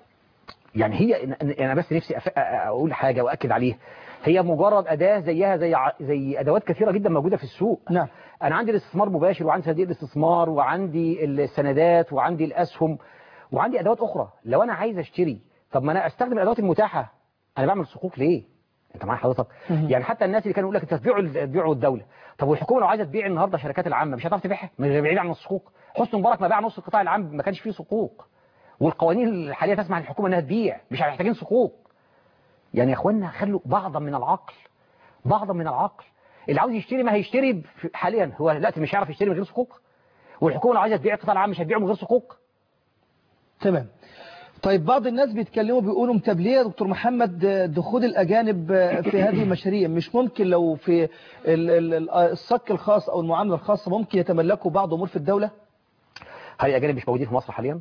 يعني هي أنا بس نفسي أف- أقول حاجة وأكد عليها هي مجرد أداة زيها زي ع- زي أدوات كثيرة جدا موجودة في السوق نعم أنا عندي الاستثمار مباشر وعندي صناديق الاستثمار وعندي السندات وعندي الأسهم وعندي أدوات أخرى لو أنا عايز أشتري طب ما أنا أستخدم الأدوات المتاحة أنا بعمل صكوك ليه؟ أنت معايا حضرتك؟ يعني حتى الناس اللي كانوا يقول لك أنت تبيعوا تبيعوا الدولة طب والحكومة لو عايزة تبيع النهاردة الشركات العامة مش هتعرف تبيعها من غير بعيد عن الصكوك حسني مبارك ما باع نص القطاع العام ما كانش فيه صكوك والقوانين الحالية تسمح للحكومة أنها تبيع مش محتاجين صكوك يعني يا اخوانا خلوا بعضا من العقل بعضا من العقل اللي عاوز يشتري ما هيشتري ب- حاليا هو دلوقتي مش هيعرف يشتري من غير صكوك والحكومه لو عايزه تبيع القطاع العام مش هتبيعه من غير صكوك تمام طيب بعض الناس بيتكلموا بيقولوا طب ليه يا دكتور محمد دخول الأجانب في هذه المشاريع مش ممكن لو في ال- ال- ال- الصك الخاص أو المعاملة الخاصة ممكن يتملكوا بعض أمور في الدولة هل الاجانب مش موجودين في مصر حاليا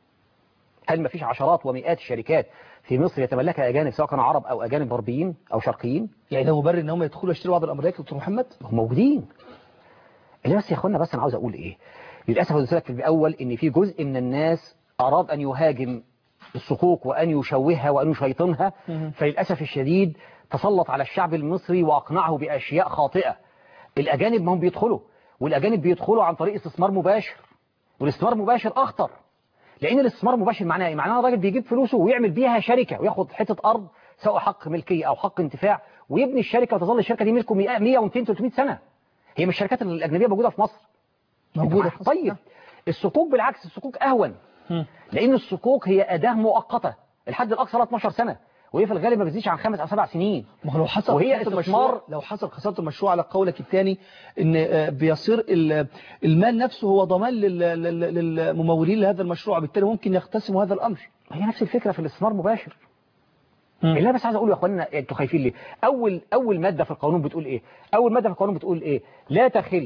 هل ما فيش عشرات ومئات الشركات في مصر يتملكها اجانب سواء كانوا عرب او اجانب غربيين او شرقيين يعني ده مبرر ان هم يدخلوا يشتروا بعض الامريكا دكتور محمد هم موجودين اللي بس يا اخوانا بس انا عاوز اقول ايه للاسف قلت لك في الاول ان في جزء من الناس اراد ان يهاجم الصكوك وان يشوهها وان يشيطنها فللاسف الشديد تسلط على الشعب المصري واقنعه باشياء خاطئه الاجانب ما هم بيدخلوا والاجانب بيدخلوا عن طريق استثمار مباشر والاستثمار المباشر اخطر لان الاستثمار المباشر معناه ايه معناه الراجل بيجيب فلوسه ويعمل بيها شركه وياخد حته ارض سواء حق ملكيه او حق انتفاع ويبني الشركه وتظل الشركه دي ملكه 100 100 و200 300 سنه هي مش الشركات الاجنبيه موجوده في مصر موجوده في طيب الصكوك بالعكس الصكوك اهون لان الصكوك هي اداه مؤقته الحد الاقصى لها 12 سنه وهي في الغالب ما بتزيدش عن خمس او سبع سنين ما هو لو حصل وهي خسارة استثمار المشروع لو حصل خسارة المشروع على قولك الثاني ان آه، بيصير ال- المال نفسه هو ضمان لل- لل- للممولين لهذا المشروع بالتالي ممكن يقتسموا هذا الامر هي نفس الفكره في الاستثمار المباشر اللي انا بس عايز اقوله يا اخوانا انتوا خايفين ليه اول اول ماده في القانون بتقول ايه اول ماده في القانون بتقول ايه لا تخل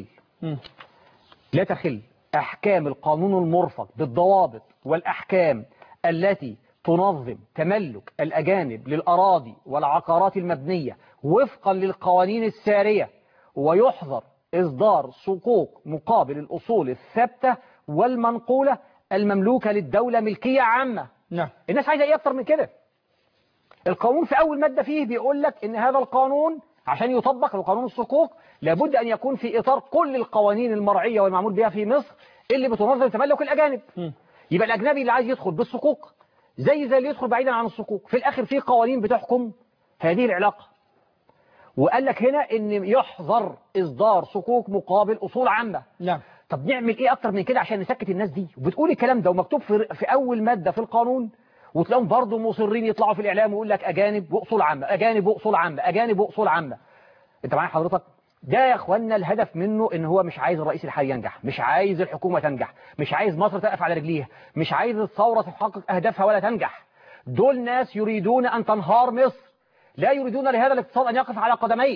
لا تخل احكام القانون المرفق بالضوابط والاحكام التي تنظم تملك الاجانب للاراضي والعقارات المبنيه وفقا للقوانين الساريه ويحظر اصدار صكوك مقابل الاصول الثابته والمنقوله المملوكه للدوله ملكيه عامه نعم الناس عايزه ايه اكتر من كده القانون في اول ماده فيه بيقول لك ان هذا القانون عشان يطبق القانون الصكوك لابد ان يكون في اطار كل القوانين المرعيه والمعمول بها في مصر اللي بتنظم تملك الاجانب يبقى الاجنبي اللي عايز يدخل بالصكوك زي زي اللي يدخل بعيدا عن الصكوك في الاخر في قوانين بتحكم هذه العلاقه وقال لك هنا ان يحظر اصدار صكوك مقابل اصول عامه نعم طب نعمل ايه اكتر من كده عشان نسكت الناس دي وبتقول الكلام ده ومكتوب في, في اول ماده في القانون وتلاقيهم برضه مصرين يطلعوا في الاعلام ويقول لك اجانب واصول عامه اجانب واصول عامه اجانب واصول عامه انت معايا حضرتك ده يا اخوانا الهدف منه ان هو مش عايز الرئيس الحالي ينجح مش عايز الحكومه تنجح مش عايز مصر تقف على رجليها مش عايز الثوره تحقق اهدافها ولا تنجح دول ناس يريدون ان تنهار مصر لا يريدون لهذا الاقتصاد ان يقف على قدميه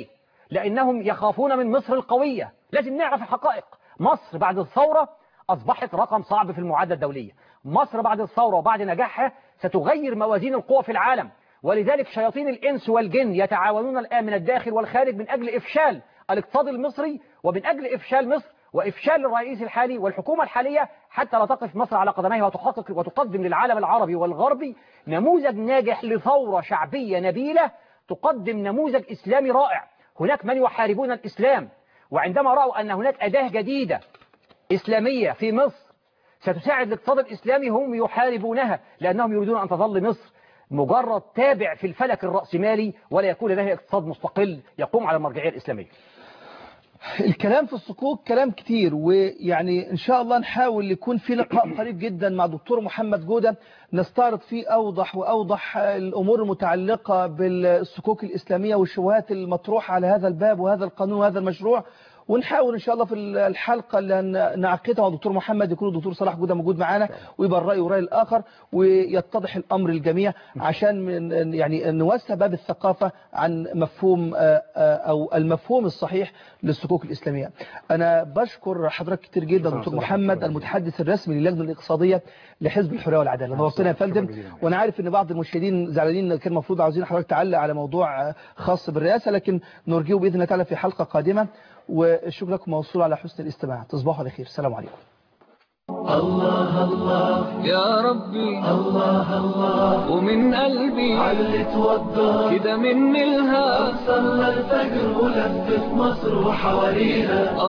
لأنهم يخافون من مصر القوية لازم نعرف الحقائق مصر بعد الثورة أصبحت رقم صعب في المعادلة الدولية مصر بعد الثورة وبعد نجاحها ستغير موازين القوى في العالم ولذلك شياطين الإنس والجن يتعاونون الآن من الداخل والخارج من أجل إفشال الاقتصاد المصري ومن أجل إفشال مصر وإفشال الرئيس الحالي والحكومة الحالية حتى لا تقف مصر على قدميها وتحقق وتقدم للعالم العربي والغربي نموذج ناجح لثورة شعبية نبيلة تقدم نموذج إسلامي رائع هناك من يحاربون الإسلام وعندما رأوا أن هناك أداة جديدة إسلامية في مصر ستساعد الاقتصاد الإسلامي هم يحاربونها لأنهم يريدون أن تظل مصر مجرد تابع في الفلك الرأسمالي ولا يكون لديه اقتصاد مستقل يقوم على المرجعية الإسلامية الكلام في الصكوك كلام كتير ويعني إن شاء الله نحاول يكون في لقاء قريب جدا مع دكتور محمد جودة نستعرض فيه أوضح وأوضح الأمور المتعلقة بالصكوك الإسلامية والشبهات المطروحة على هذا الباب وهذا القانون وهذا المشروع ونحاول ان شاء الله في الحلقه اللي نعقدها دكتور محمد يكون الدكتور صلاح جوده موجود معانا ويبقى الراي وراي الاخر ويتضح الامر للجميع عشان من يعني نوسع باب الثقافه عن مفهوم او المفهوم الصحيح للصكوك الاسلاميه. انا بشكر حضرتك كتير جدا دكتور محمد المتحدث الرسمي للجنه الاقتصاديه لحزب الحريه والعداله. نورتنا يا فندم وانا عارف ان بعض المشاهدين زعلانين كان المفروض عاوزين حضرتك تعلق على موضوع خاص بالرئاسه لكن نرجيه باذن الله تعالى في حلقه قادمه والشكر لكم موصول على حسن الاستماع تصبحوا على خير السلام عليكم الله الله يا ربي الله الله ومن قلبي علي توضى كده من الها صلى الفجر ولف في مصر وحواليها